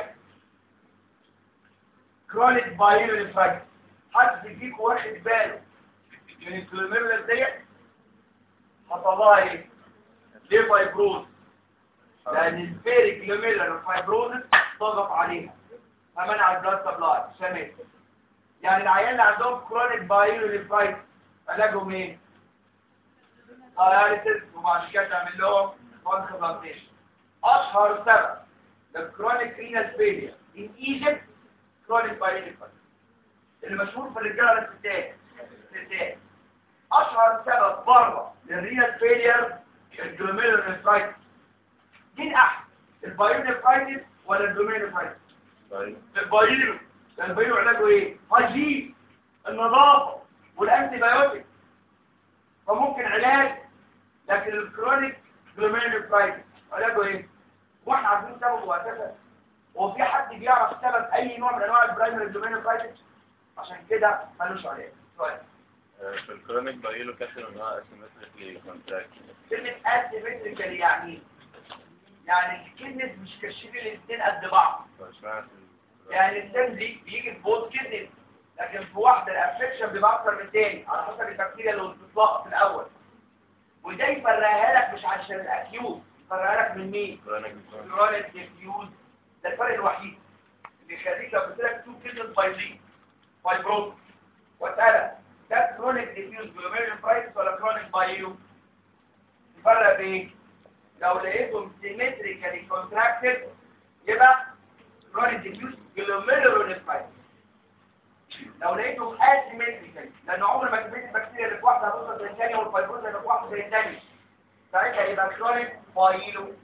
كرونيك بايو نفرايتس حد فيكم واخد باله من الكلوميرولر ديت حصلها ايه ليه فايبروز لان الفيري كلوميرولر فايبروزس ضغط عليها فمنع البلاد سبلاي سمت يعني العيال اللي عندهم كرونيك بايلونيفرايتس علاجهم ايه داياليسيس وبعد كده تعمل لهم كونسلتيشن اشهر سبب للكرونيك رينال فيلير ان ايجيبت كرونيك بايلونيفرايتس اللي مشهور في الرجاله الستات الستات اشهر سبب بره للرينال فيلير الجلوميرولونيفرايتس مين احسن البايلونيفرايتس ولا الجلوميرولونيفرايتس البايلو البايلو علاجه ايه هايجين النظافه والانتي بايوتيك فممكن علاج لكن الكرونيك جلوميرولونيفرايتس علاجه ايه واحنا عارفين سببه اساسا هو في حد بيعرف سبب اي نوع من انواع البرايمري جلوميرولونيفرايتس عشان كده ملوش علاج سؤال في الكرونيك بايلو كاسر انها اسيمتريكلي كونتراكشن كلمة اسيمتريكال يعني يعني الكنس مش كشفين الاثنين قد بعض فاشمعنى يعني السم دي بيجي في بوت كنس لكن في واحدة الافكشن بيبقى اكتر من الثاني على حسب البكتيريا اللي بتطلق في الاول وده يفرقها لك مش عشان الاكيوت يفرقها لك من مين؟ كرونيك كرونيك ديفيوز ده الفرق الوحيد اللي يخليك لو قلت لك تو كيدنس بايلين فايبروز واسالك ده كرونيك ديفيوز جلوميرولار برايتس ولا كرونيك بايلو يفرق بايه لو لقيتهم سيمتريكالي كونتراكتد يبقى كرونيك ديفيوز جلوميرولار برايتس لو لقيتهم اسيمتريكالي لان عمر ما كميه البكتيريا اللي في واحده هتوصل زي الثانيه والفايبروز اللي في واحده زي الثانيه ساعتها يبقى كرونيك بايلو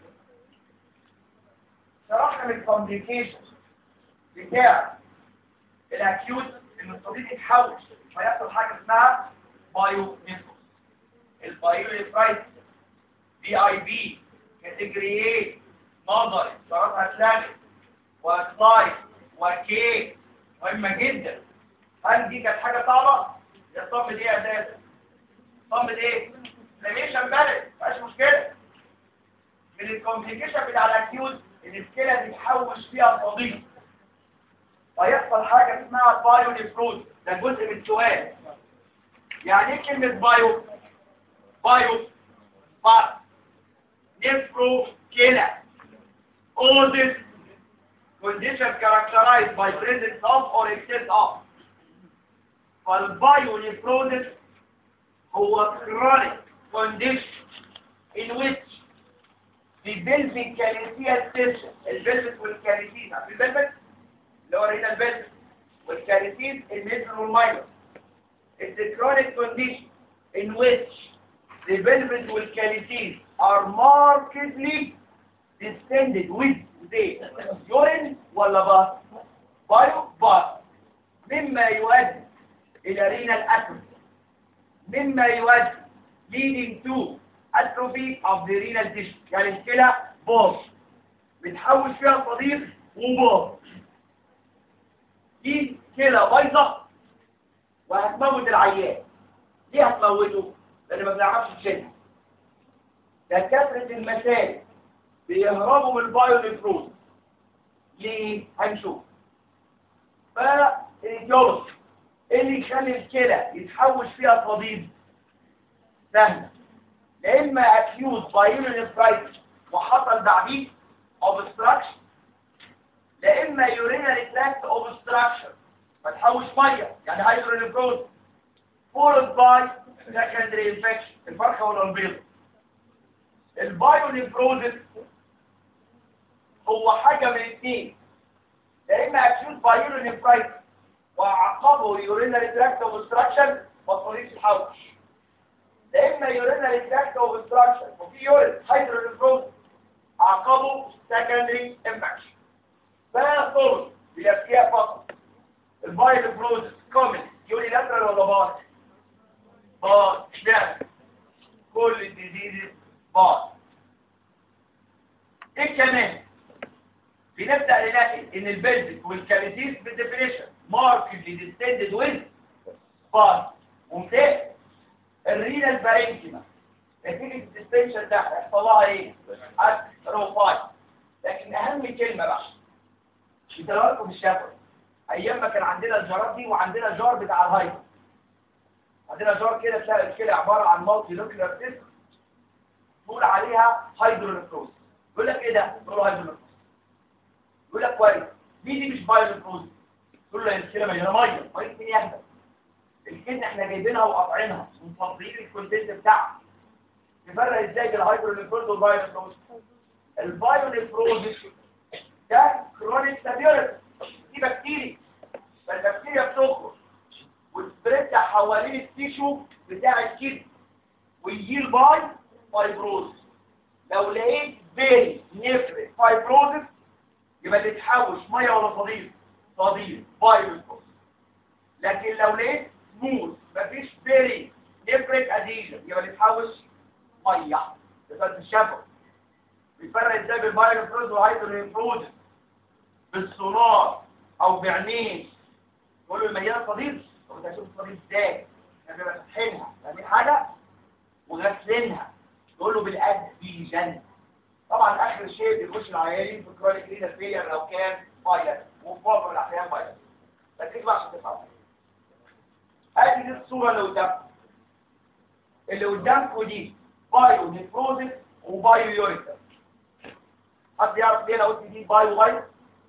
شرحنا من الكومبليكيشن بتاع الاكيوت ان الصديد يتحوش فيحصل حاجه اسمها بايو نيفروس البايو نيفرايتس بي اي بي كاتيجوري ايه نظري شرط هتلاقي وسلايد وكي مهمه جدا هل دي كانت حاجه صعبه؟ يا الصم دي اساسا صم ايه؟ لميشن بلد مفيهاش مشكله من الكومبليكيشن بتاع الاكيوت ان الكلى بتحوش فيها صديد ويحصل حاجه اسمها بايو نيفروز ده جزء من السؤال يعني ايه كلمه بايو بايو بايو نيفرو كلى اوزس condition characterized by presence of or excess of فالبايو نيفروزس هو chronic condition in which the pelvic calyceal system البلفس والكاليسيس عارفين البلفس اللي هو هنا البلفس والكاليسيس الميدل والماينر It's a chronic condition in which the pelvis والكاليسيس are markedly distended with the urine ولا بس بايو بس مما يؤدي إلى renal atrophy مما يؤدي leading to atrophy of the renal tissue يعني الكلى باظ بتحول فيها صديق وباظ دي كلى بايظه وهتموت العيان ليه هتموته؟ لأن ما بنعرفش نشيلها دكاترة المسالك بيهربوا من البايو نفروز ليه؟ هنشوف فالجلس ايه اللي يخلي الكلى يتحوش فيها صديد سهلة لا اما اكيوت بايونيفرايتس وحصل بعديه اوبستراكشن لا اما يورينري تراكت اوبستراكشن فتحوش ميه يعني هيدرونيفروز فولد باي سكندري انفكشن الفرخه ولا البيض البايونيفروزس هو حاجه من اثنين يا اما اكيوت بايونيفرايتس وعقبه يورينري تراكت اوبستراكشن وطريق الحوش يا اما يورينري تراكت اوبستراكشن وفي يورين هيدرونيفروز عقبه سكندري انفكشن فصول بيبقى فقط البايونيفروزس كومن يوري لاترال ولا باط باط اشمعنى كل الديزيز باط ايه كمان بنبدأ نلاقي ان البلفيك والكاليسيس بالديفينيشن ماركتلي ديستندد ويز باط ممتاز الرينال بارينكيما نتيجة الديستنشن ده يحصل لها ايه؟ اتروفاي لكن اهم كلمة بقى انت لو لكم الشفوي ايام ما كان عندنا الجارات دي وعندنا جار بتاع الهايبر عندنا جار كده تلاقي الكلى عباره عن مالتي نوكلير سيستم تقول عليها هيدرونيكروز يقول لك ايه ده تقول له هيدرونيكروز يقول لك كويس دي دي مش بايونيكروز تقول له الكلى مليانه ميه ميه مين يهدى الكلى احنا جايبينها وقاطعينها ومفضيين الكونتنت بتاعها نفرق ازاي بين الهيدرونيكروز والبايونيكروز البايونيكروز ده كرونيك سابيورتي دي بكتيريا فالبكتيريا بتخرج وتسبريد حوالين التيشو بتاع الكلى ويجيل باي فايبروز لو لقيت بيري نفرق فايبروزس يبقى تتحوش ميه ولا صديد صديد فايبروز لكن لو لقيت سموث مفيش بيري نفرق اديشن يبقى تتحوش ميه يبقى الشفا بيفرق ازاي بالفايبروز والهيدروفروز بالسونار او بعينين تقول له المياه صديد طب انت هتشوف الصديد ازاي احنا بنبقى فاتحينها فاهمين حاجه وغسلينها تقول له بالادفيجن طبعا اخر شيء بيخش العيانين في كرونيك رينال فيلير لو كان فايروس وفي معظم الاحيان فايروس ركز بقى عشان تفهم ادي دي الصوره اللي قدامكم اللي قدامكم دي بايو نيفروزيس وبايو يوريكا حد يعرف ليه انا قلت دي بايو بايو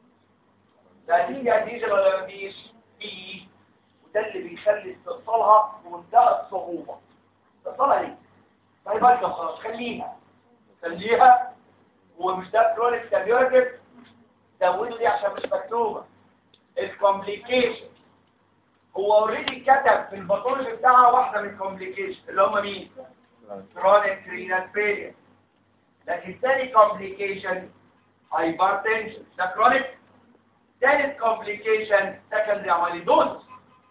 ده دي اديجن ولا مفيش في وده اللي بيخلي استئصالها بمنتهى الصعوبه استئصالها ليه طيب بقى خلاص خليها خليها ومش ده كرونيك سابيورتيف زودوا دي عشان مش مكتوبه الكومبليكيشن هو اوريدي كتب في الباثولوجي بتاعها واحده من الكومبليكيشن اللي هم مين كرونيك رينال فيلير لكن تاني كومبليكيشن هايبرتنشن ده كرونيك ثالث كومبليكيشن سكندري اماليدوز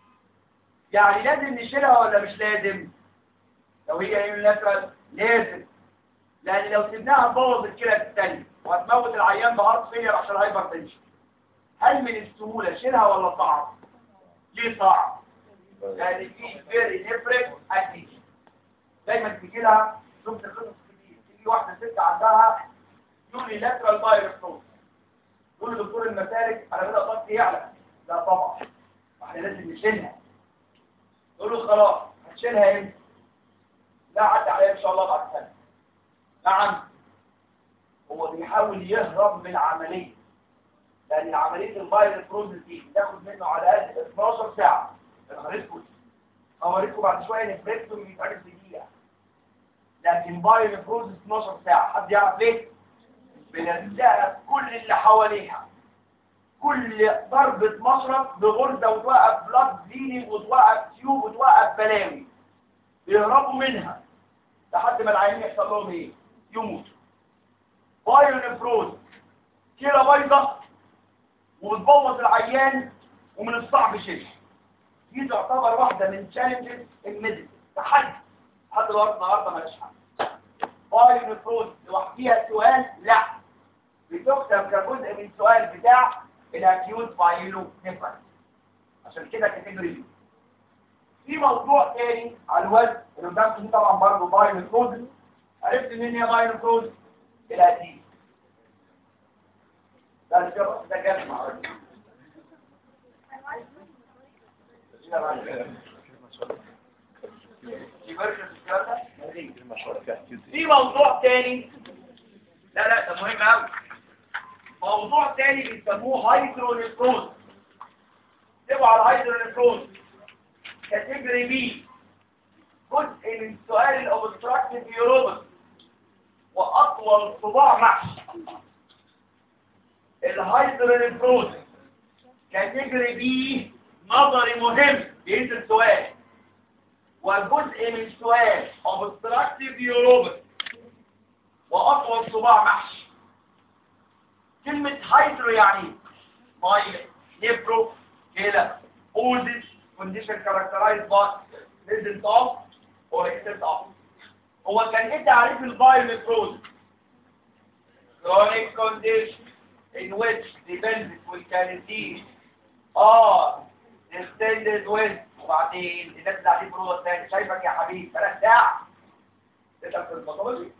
يعني لازم نشيلها ولا مش لازم لو هي يونيلاترال لازم لان لو سيبناها تبوظ الكلى الثانيه وهتموت العيان بهارت فيلير عشان هايبرتنشن هل من السهوله شيلها ولا صعب ليه صعب لان في فيري نفرق اكيد دايما تيجي لها شفت قصص كتير تيجي واحده ست عندها يونيلاترال بايرفوز يقول له دكتور المسالك انا بدأ ضغطي يعلى لا طبعا احنا لازم نشيلها يقول له خلاص هتشيلها امتى لا عدى عليها ان شاء الله بعد سنه نعم هو بيحاول يهرب من العمليه لان عمليه الفيروس بروزس دي بتاخد منه على الاقل 12 ساعه الغريزكم غريزكم بعد شويه نفركتهم يتعرف في دقيقه لكن فيروس بروزس 12 ساعه حد يعرف ليه بنلزقها كل اللي حواليها كل ضربة مشرط بغرزة وتوقف بلاد فيني وتوقف تيوب وتوقف بلاوي يهربوا منها لحد ما العيانين يحصل لهم ايه يموتوا بايونفروز كلى بايظه وبتبوظ العيان ومن الصعب شيء دي تعتبر واحده من تشالنجز الميديسن تحدي لحد دلوقتي النهارده مالهاش حل بايونفروز لوحديها سؤال لا بتكتب كجزء من سؤال بتاع الاكيوت بايلو نفرس عشان كده كاتيجوري دي في موضوع تاني على الوزن اللي قدامكم دي طبعا برضه بايونفروز عرفت منين هي بايونفروز القديم ده الجبر ده جاب مع الراجل. في ورشة الكلام ده؟ في موضوع تاني لا لا ده مهم قوي موضوع تاني بيسموه هايدرونيكروز تبقوا على هايدرونيكروز كاتيجوري بي جزء من سؤال الاوبستراكتيف يوروبس واطول صباع محشي الهايدرونيكروز كاتيجوري بي نظري مهم بينزل سؤال وجزء من سؤال اوبستراكتيف يوروبس واطول صباع محشي كلمة هايدرو يعني مايل نيبرو كده اوزيس كونديشن كاركترايز باي بريزنت اوف اور اكسس اوف هو كان ايه تعريف البايونيفروز chronic condition in which the pelvic will carry are extended with وبعدين الناس اللي قاعدين بره الثاني شايفك يا حبيبي ثلاث ساعة تقدر في الباثولوجي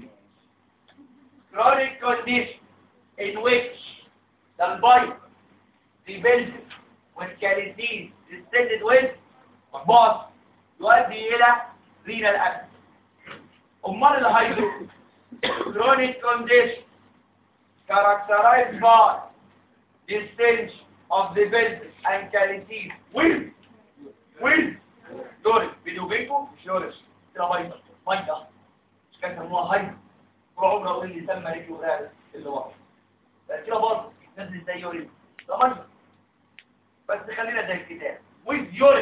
chronic condition in which the body, the pelvic, with keratin extended with boss يؤدي إلى renal abscess. أمال الهيدرو chronic condition characterized by distension of the pelvis and keratin with with دوري بيني وبينكم مش يورش كده بيضة بيضة مش كان سموها هيدرو روحوا لو اللي سمى رجله غالب اللي ورا بس كده برضه نزل زي يورين ده ميه بس خلينا زي الكتاب ويز يورين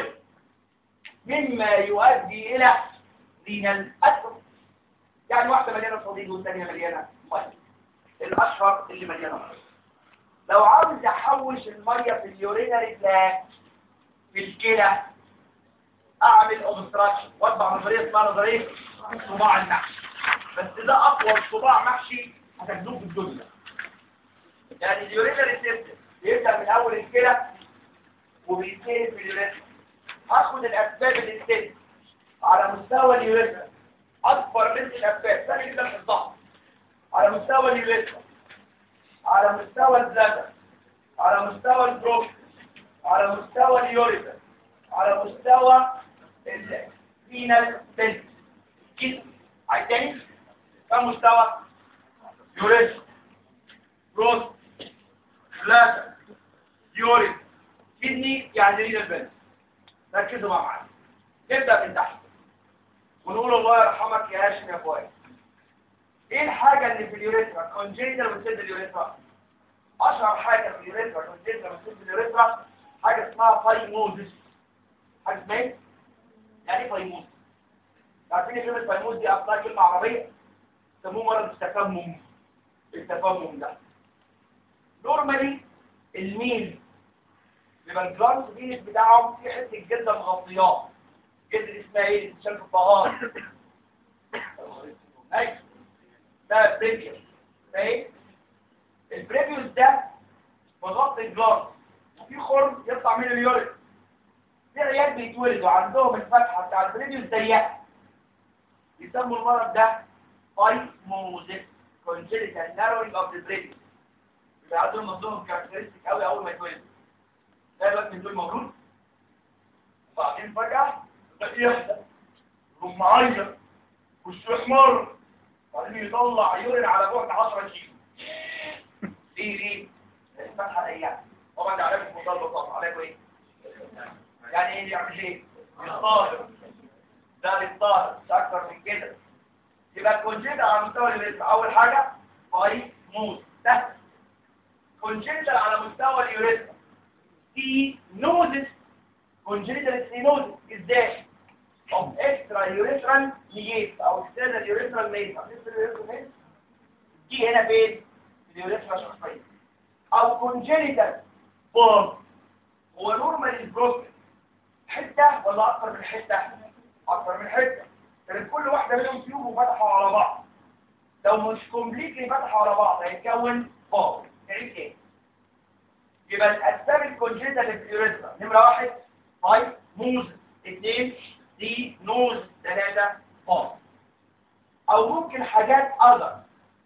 مما يؤدي الى رينال اتروفي يعني واحده مليانه صديد والثانيه مليانه ميه الاشهر اللي مليانه ميه لو عاوز احوش الميه في اليورينري بلاك في الكلى اعمل اوبستراكشن واتبع نظريه اسمها نظريه صباع المحشي بس ده اطول صباع محشي هتجدوه في الدنيا يعني اليورينري سيستم بيبدا من اول الكلى وبينتهي في اليوريثرا هاخد الاسباب اللي بتنتهي على مستوى اليوريثرا اكبر من الاسباب ثاني كده في الضغط على مستوى اليوريثرا على مستوى البلادر على مستوى البروك على مستوى اليوريثرا على مستوى الفينال بنت كده عايز تاني كم مستوى يوريثرا بروك بلادر يوريثرا كدني يعني رينا البنت ركزوا مع بعض نبدا من تحت ونقول الله يرحمك يا هاشم يا اخويا ايه الحاجه اللي في اليوريثرا كونجينيتال وسيد اليوريثرا اشهر حاجه في اليوريثرا كونجينيتال وسيد اليوريثرا حاجه اسمها فايموزس حاجه اسمها ايه يعني ايه فايموزس عارفين كلمه فايموز دي اصلا كلمه عربيه يسموه مرض التفمم التفمم ده نورمالي الميل بيبقى الجلانس فينس بتاعهم في حته جلده مغطياه جلد اسمها ايه اللي في الطهاره ايوه ده بريفيوس ايه البريفيوس ده مغطي الجلانس وفي خرم يطلع منه اليورين في عيال بيتولدوا عندهم الفتحه بتاع البريفيوس ضيقه يسموا المرض ده فايموزيس congenital narrowing of the previous يبقى عندهم مصدوم كاركترستيك قوي اول ما يتولد ده الوقت من دول مولود وبعدين فجأة يحدى يقوم معيط وشه احمر وبعدين يطلع يورين على بعد 10 كيلو ليه ليه؟ الفتحة ضيقة طبعا ده علامة مطالبة طبعا عليكم ايه؟ يعني ايه يعمل ايه؟ يطالب ده للطالب مش اكتر من كده يبقى الكونجيتا على مستوى اليوريثرا اول حاجة باي موت سهل كونجيتا على مستوى اليوريثرا سينوزس كونجيتال سينوزس ازاي of extraurethral meatus او external urethral meatus هتفصل الurethral meatus دي هنا فين؟ في اليوريثرا شخصيا او congenital form هو نورمال البروستات حته ولا اكتر من حته؟ اكتر من حته كانت كل واحده منهم تيوب وفتحوا على بعض لو مش كومبليتلي فتحوا على بعض هيتكون فوق تعيد ايه؟ يبقى الاسباب الكونجنتال في اليوريثرا نمره واحد فايف موز اثنين دي نوز ثلاثه فوق او ممكن حاجات اذر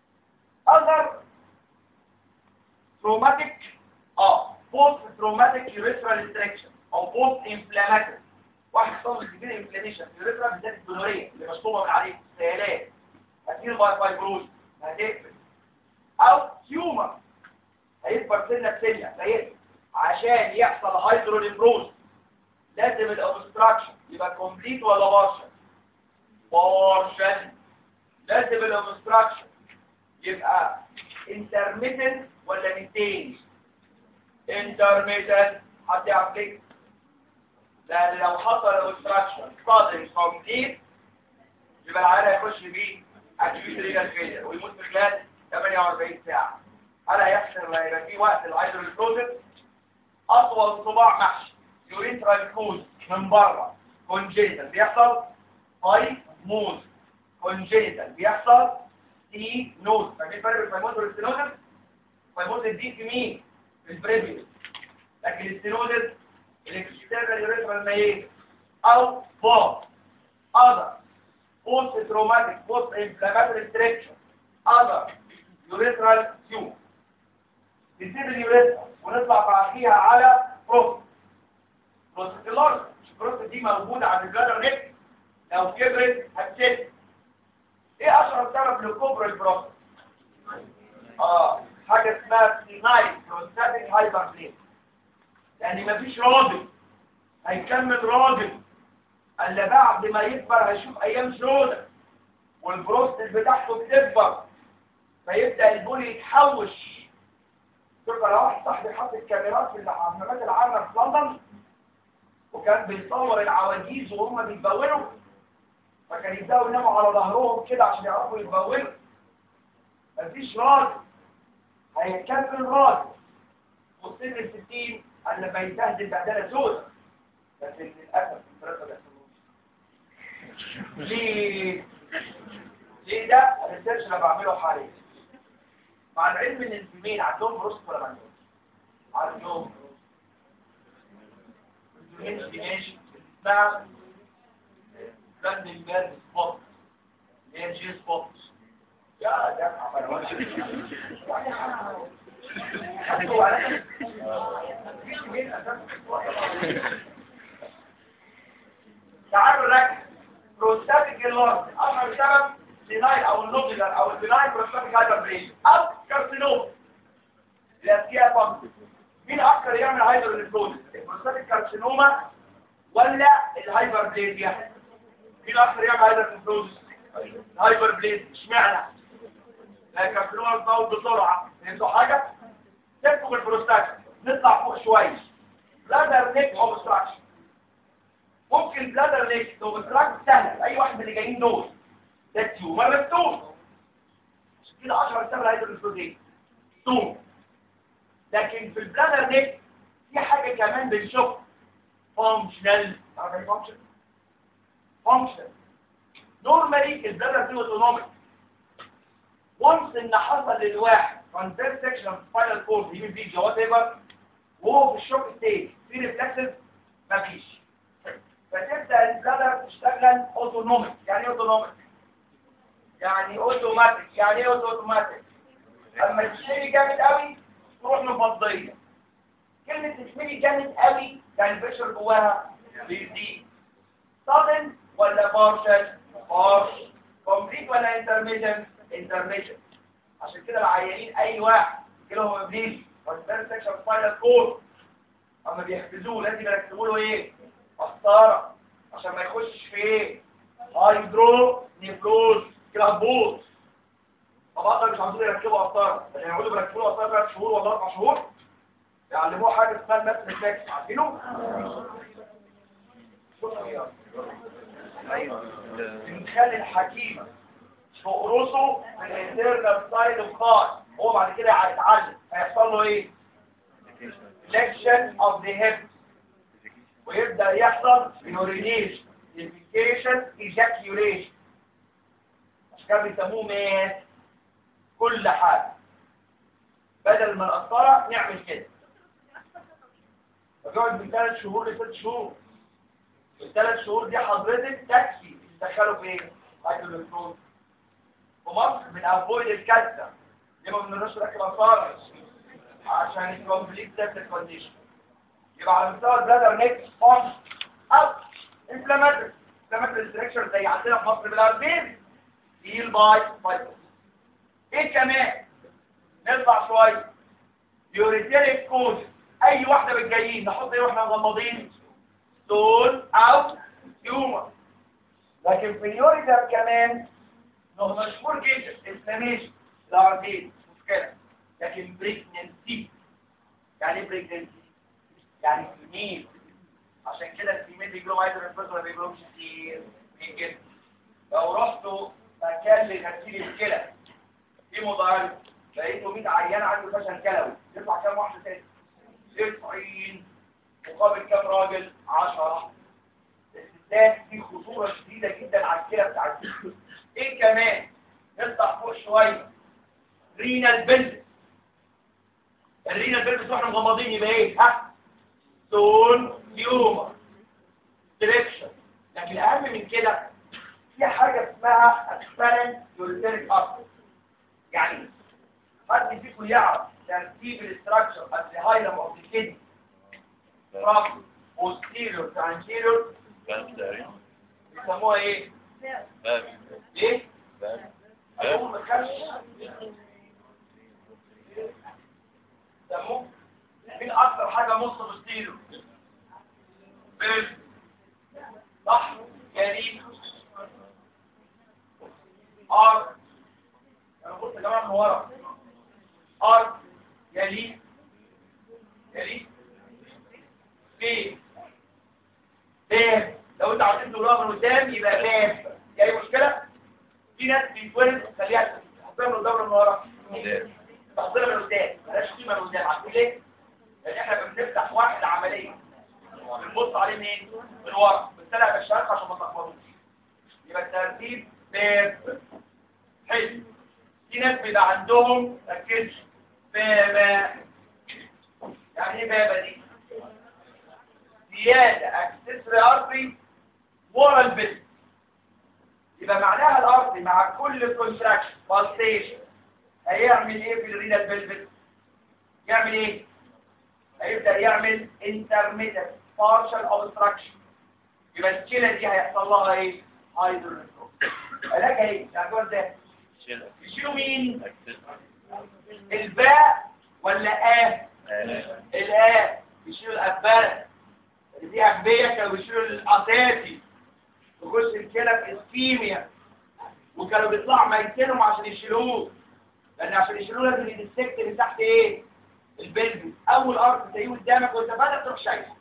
اذر تروماتيك اه بوست تروماتيك يوريثرال ريستريكشن او بوست انفلاماتوري واحد حصل له كبير انفلاميشن يوريثرا بالذات الجنوريه اللي مشطوبه من عليه سيالات هتجيله باي فايبروز هتقفل او تيومر هيكبر سنه بسنه فيقفل عشان يحصل هيدروليبروز لازم الاوبستراكشن يبقى كومبليت ولا بارشل بارشل لازم الاوبستراكشن يبقى انترميتنت ولا ميتين انترميتنت حد يعرف ليه لان لو حصل اوبستراكشن صادم كومبليت يبقى العيال هيخش بيه اكيوت ريجال فيلر ويموت في خلال 48 ساعه هل هيحصل ولا هيبقى في وقت الهيدروكلوزن اطول صباع محشي يوريثرال كوز من بره كونجيتال بيحصل هاي موز كونجيتال بيحصل سي نوز فاكرين الفرق بين الفيموز والستينوزس الفيموز دي في مين في البريفيوس لكن الستينوزس الاكسترنال يوريثرال مايل او فوق other post traumatic post inflammatory structure other urethral tube نسيب اليوريثرا ونطلع بعديها على بروست بروست اللارج البروست دي موجودة عند البلادر نيك لو كبرت هتشد ايه اشهر سبب لكبر البروست اه حاجة اسمها سينايل بروستاتيك هايبربلين يعني مفيش راجل هيكمل راجل الا بعد ما يكبر هيشوف ايام سودة والبروستات بتاعته بتكبر فيبدأ البول يتحوش تبقى لو واحد صاحبي حط الكاميرات في الحمامات العامة في لندن وكان بيصور العواجيز وهم بيتبولوا فكان يبدأوا يناموا على ظهرهم كده عشان يعرفوا يتبولوا مفيش راجل هيتكفل راجل وسن الستين اللي لما يتهدل بعدها سودة بس للأسف الثلاثة بيحصلوش ليه؟ ليه ده الريسيرش اللي بعمله حاليا مع العلم ان الفيمين عندهم بروست ولا ما عندهمش عندهم الفيمين ماشي اسمها براندنبرج سبوت اللي هي جي سبوت يا ده عمل تعالوا نركز بروستاتيك اللارج اشهر سبب سينايل او النوبلر او البناين بروستاتيك هايبربريشن او كارسينوم الاسكيا فانكس مين اكتر يعمل هايدروليفروز البروستاتيك كارسينوما ولا الهايبربليزيا مين اكتر يعمل هايدروليفروز الهايبربليزيا اشمعنى لا الكارسينوما بتموت بسرعه فهمتوا حاجه تكتب بالبروستاتيك نطلع فوق شويه بلادر نيك اوبستراكشن ممكن بلادر نيك اوبستراكشن سهل اي واحد من اللي جايين دول ده تيومر مفتوح عشان كده 10 سنه هيدروفروزين توم لكن في البلادر نيك في حاجه كمان بنشوف فانكشنال تعرف ايه فانكشن فانكشن نورمالي البلادر دي اوتونوميك وانس ان حصل للواحد كونتر سكشن سباينال كورد يمين بيجي وات ايفر وهو في الشوك ستيج في ريفلكسز مفيش فتبدا البلادر تشتغل اوتونوميك يعني ايه اوتونوميك يعني اوتوماتيك يعني ايه اوتوماتيك اما تشتري جامد قوي تروح مفضيه كلمه تشتري جامد قوي يعني البشر جواها بيزيد صادم ولا بارشل بارش كومبليت ولا انترميشن انترميشن عشان كده العيانين اي واحد كيلو ابليس والسبير سكشن سباينال كور اما بيحفزوه لازم يركبوا له ايه قسطره عشان ما يخشش في ايه هايدرو نيفروز كده هتبوظ طب اقدر مش عاوزين يركبوا قسطره اللي يقعدوا بيركبوا له قسطره ثلاث شهور ولا اربع شهور يعلموه حاجه اسمها الماس ريفلكس عارفينه؟ بنخلي الحكيم تقرصه في الانترنال سايد القاع هو بعد كده هيتعلم هيحصل له ايه؟ flexion of the hip ويبدأ يحصل urination defecation ejaculation عشان كده بيسموه مات كل حاجة بدل ما القسطرة نعمل كده فبيقعد من ثلاث شهور لست شهور الثلاث شهور دي حضرتك تاكسي تدخله في ايه؟ هايدرولكترون في مصر بنأفويد الكالسيوم ليه ما بنقدرش نركب اثار عشان الكومبليت سيبتك كونديشن يبقى على مستوى البلادر نيكس فونس او انفلاماتوري انفلاماتوري ستراكشر زي عندنا في مصر بالاربين هيل باي فايبر ايه كمان نطلع شويه يوريتيريك كوز اي واحده من الجايين نحط ايه واحنا مغمضين ستون او تيومر لكن في اليوريتر كمان هو مشهور جدا انفلاميشن الاربين مش مشكله لكن بريجننسي يعني ايه بريجننسي يعني فيميل عشان كده الفيميل بيجيلهم عايز الرفض ولا بيجيلهمش كتير بيجي لو رحتوا مكان لغسيل الكلى في مضاعف لقيته 100 عيان عنده فشل كلوي يطلع كام واحده تاني 90 مقابل كام راجل 10 الستات في خطوره شديده جدا على الكلى بتاعتهم ايه كمان نطلع فوق شويه رينال بلد الرينال بلد واحنا مغمضين يبقى ايه ها ستون تيومر سليكشن لكن اهم من كده في حاجه اسمها اكسبيرنت يوريتريك ارتر يعني حد فيكم يعرف ترتيب الاستراكشر of the hilum of the kidney from posterior to anterior فاهم تقريبا بيسموها ايه؟ فاهم ايه؟ فاهم أقول ما كانش سموه مين أكتر حاجة نص بستيرو بيل صح جديد ار انا قلت يا جماعه من ورا ار يلي يلي في باب لو انت عايزين تقولها من قدام يبقى باب دي اي مشكله في ناس بيتولد خليها تحطها من قدام من ورا تحطها من قدام بلاش قيمه من قدام عارفين ليه؟ لان احنا بنفتح واحد عمليه بنبص عليه منين؟ من ورا بالتالي بالشرق عشان ما تلخبطوش يبقى الترتيب باب حلو في ناس بيبقى عندهم ركزش بابا يعني ايه بابا دي؟ زياده اكسسوري ارضي ورا البيت يبقى معناها الارض مع كل كونتراكشن بالسيشن هيعمل ايه في الرينال بلفت يعمل ايه هيبدا يعمل intermittent partial obstruction يبقى الكلى دي هيحصل لها ايه هايدروليكوز علاجها ايه تعرفوا ازاي شيل يشيلوا مين أكسس الباء ولا اه آه. الآن بيشيلوا الأبارة اللي فيها أغبية كانوا بيشيلوا الأساسي وجزء الكلى في اسكيميا وكانوا بيطلعوا ميتينهم عشان يشيلوه لأن عشان يشيلوه لازم يدسكت من تحت إيه؟ البلبس أول أرض تلاقيه قدامك وأنت بدأ تروح شايفه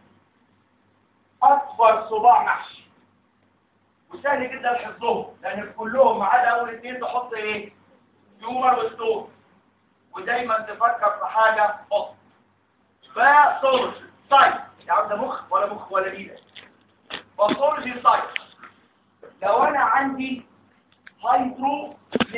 أكبر صباع محشي وسهل جدا حفظهم لأن كلهم ما عدا أول اتنين تحط إيه؟ يومر وستور ودايما تفكر في حاجة حط باثولوجي طيب يا عم ده مخ ولا مخ ولا بيدة باثولوجي طيب لو انا عندي هايدرو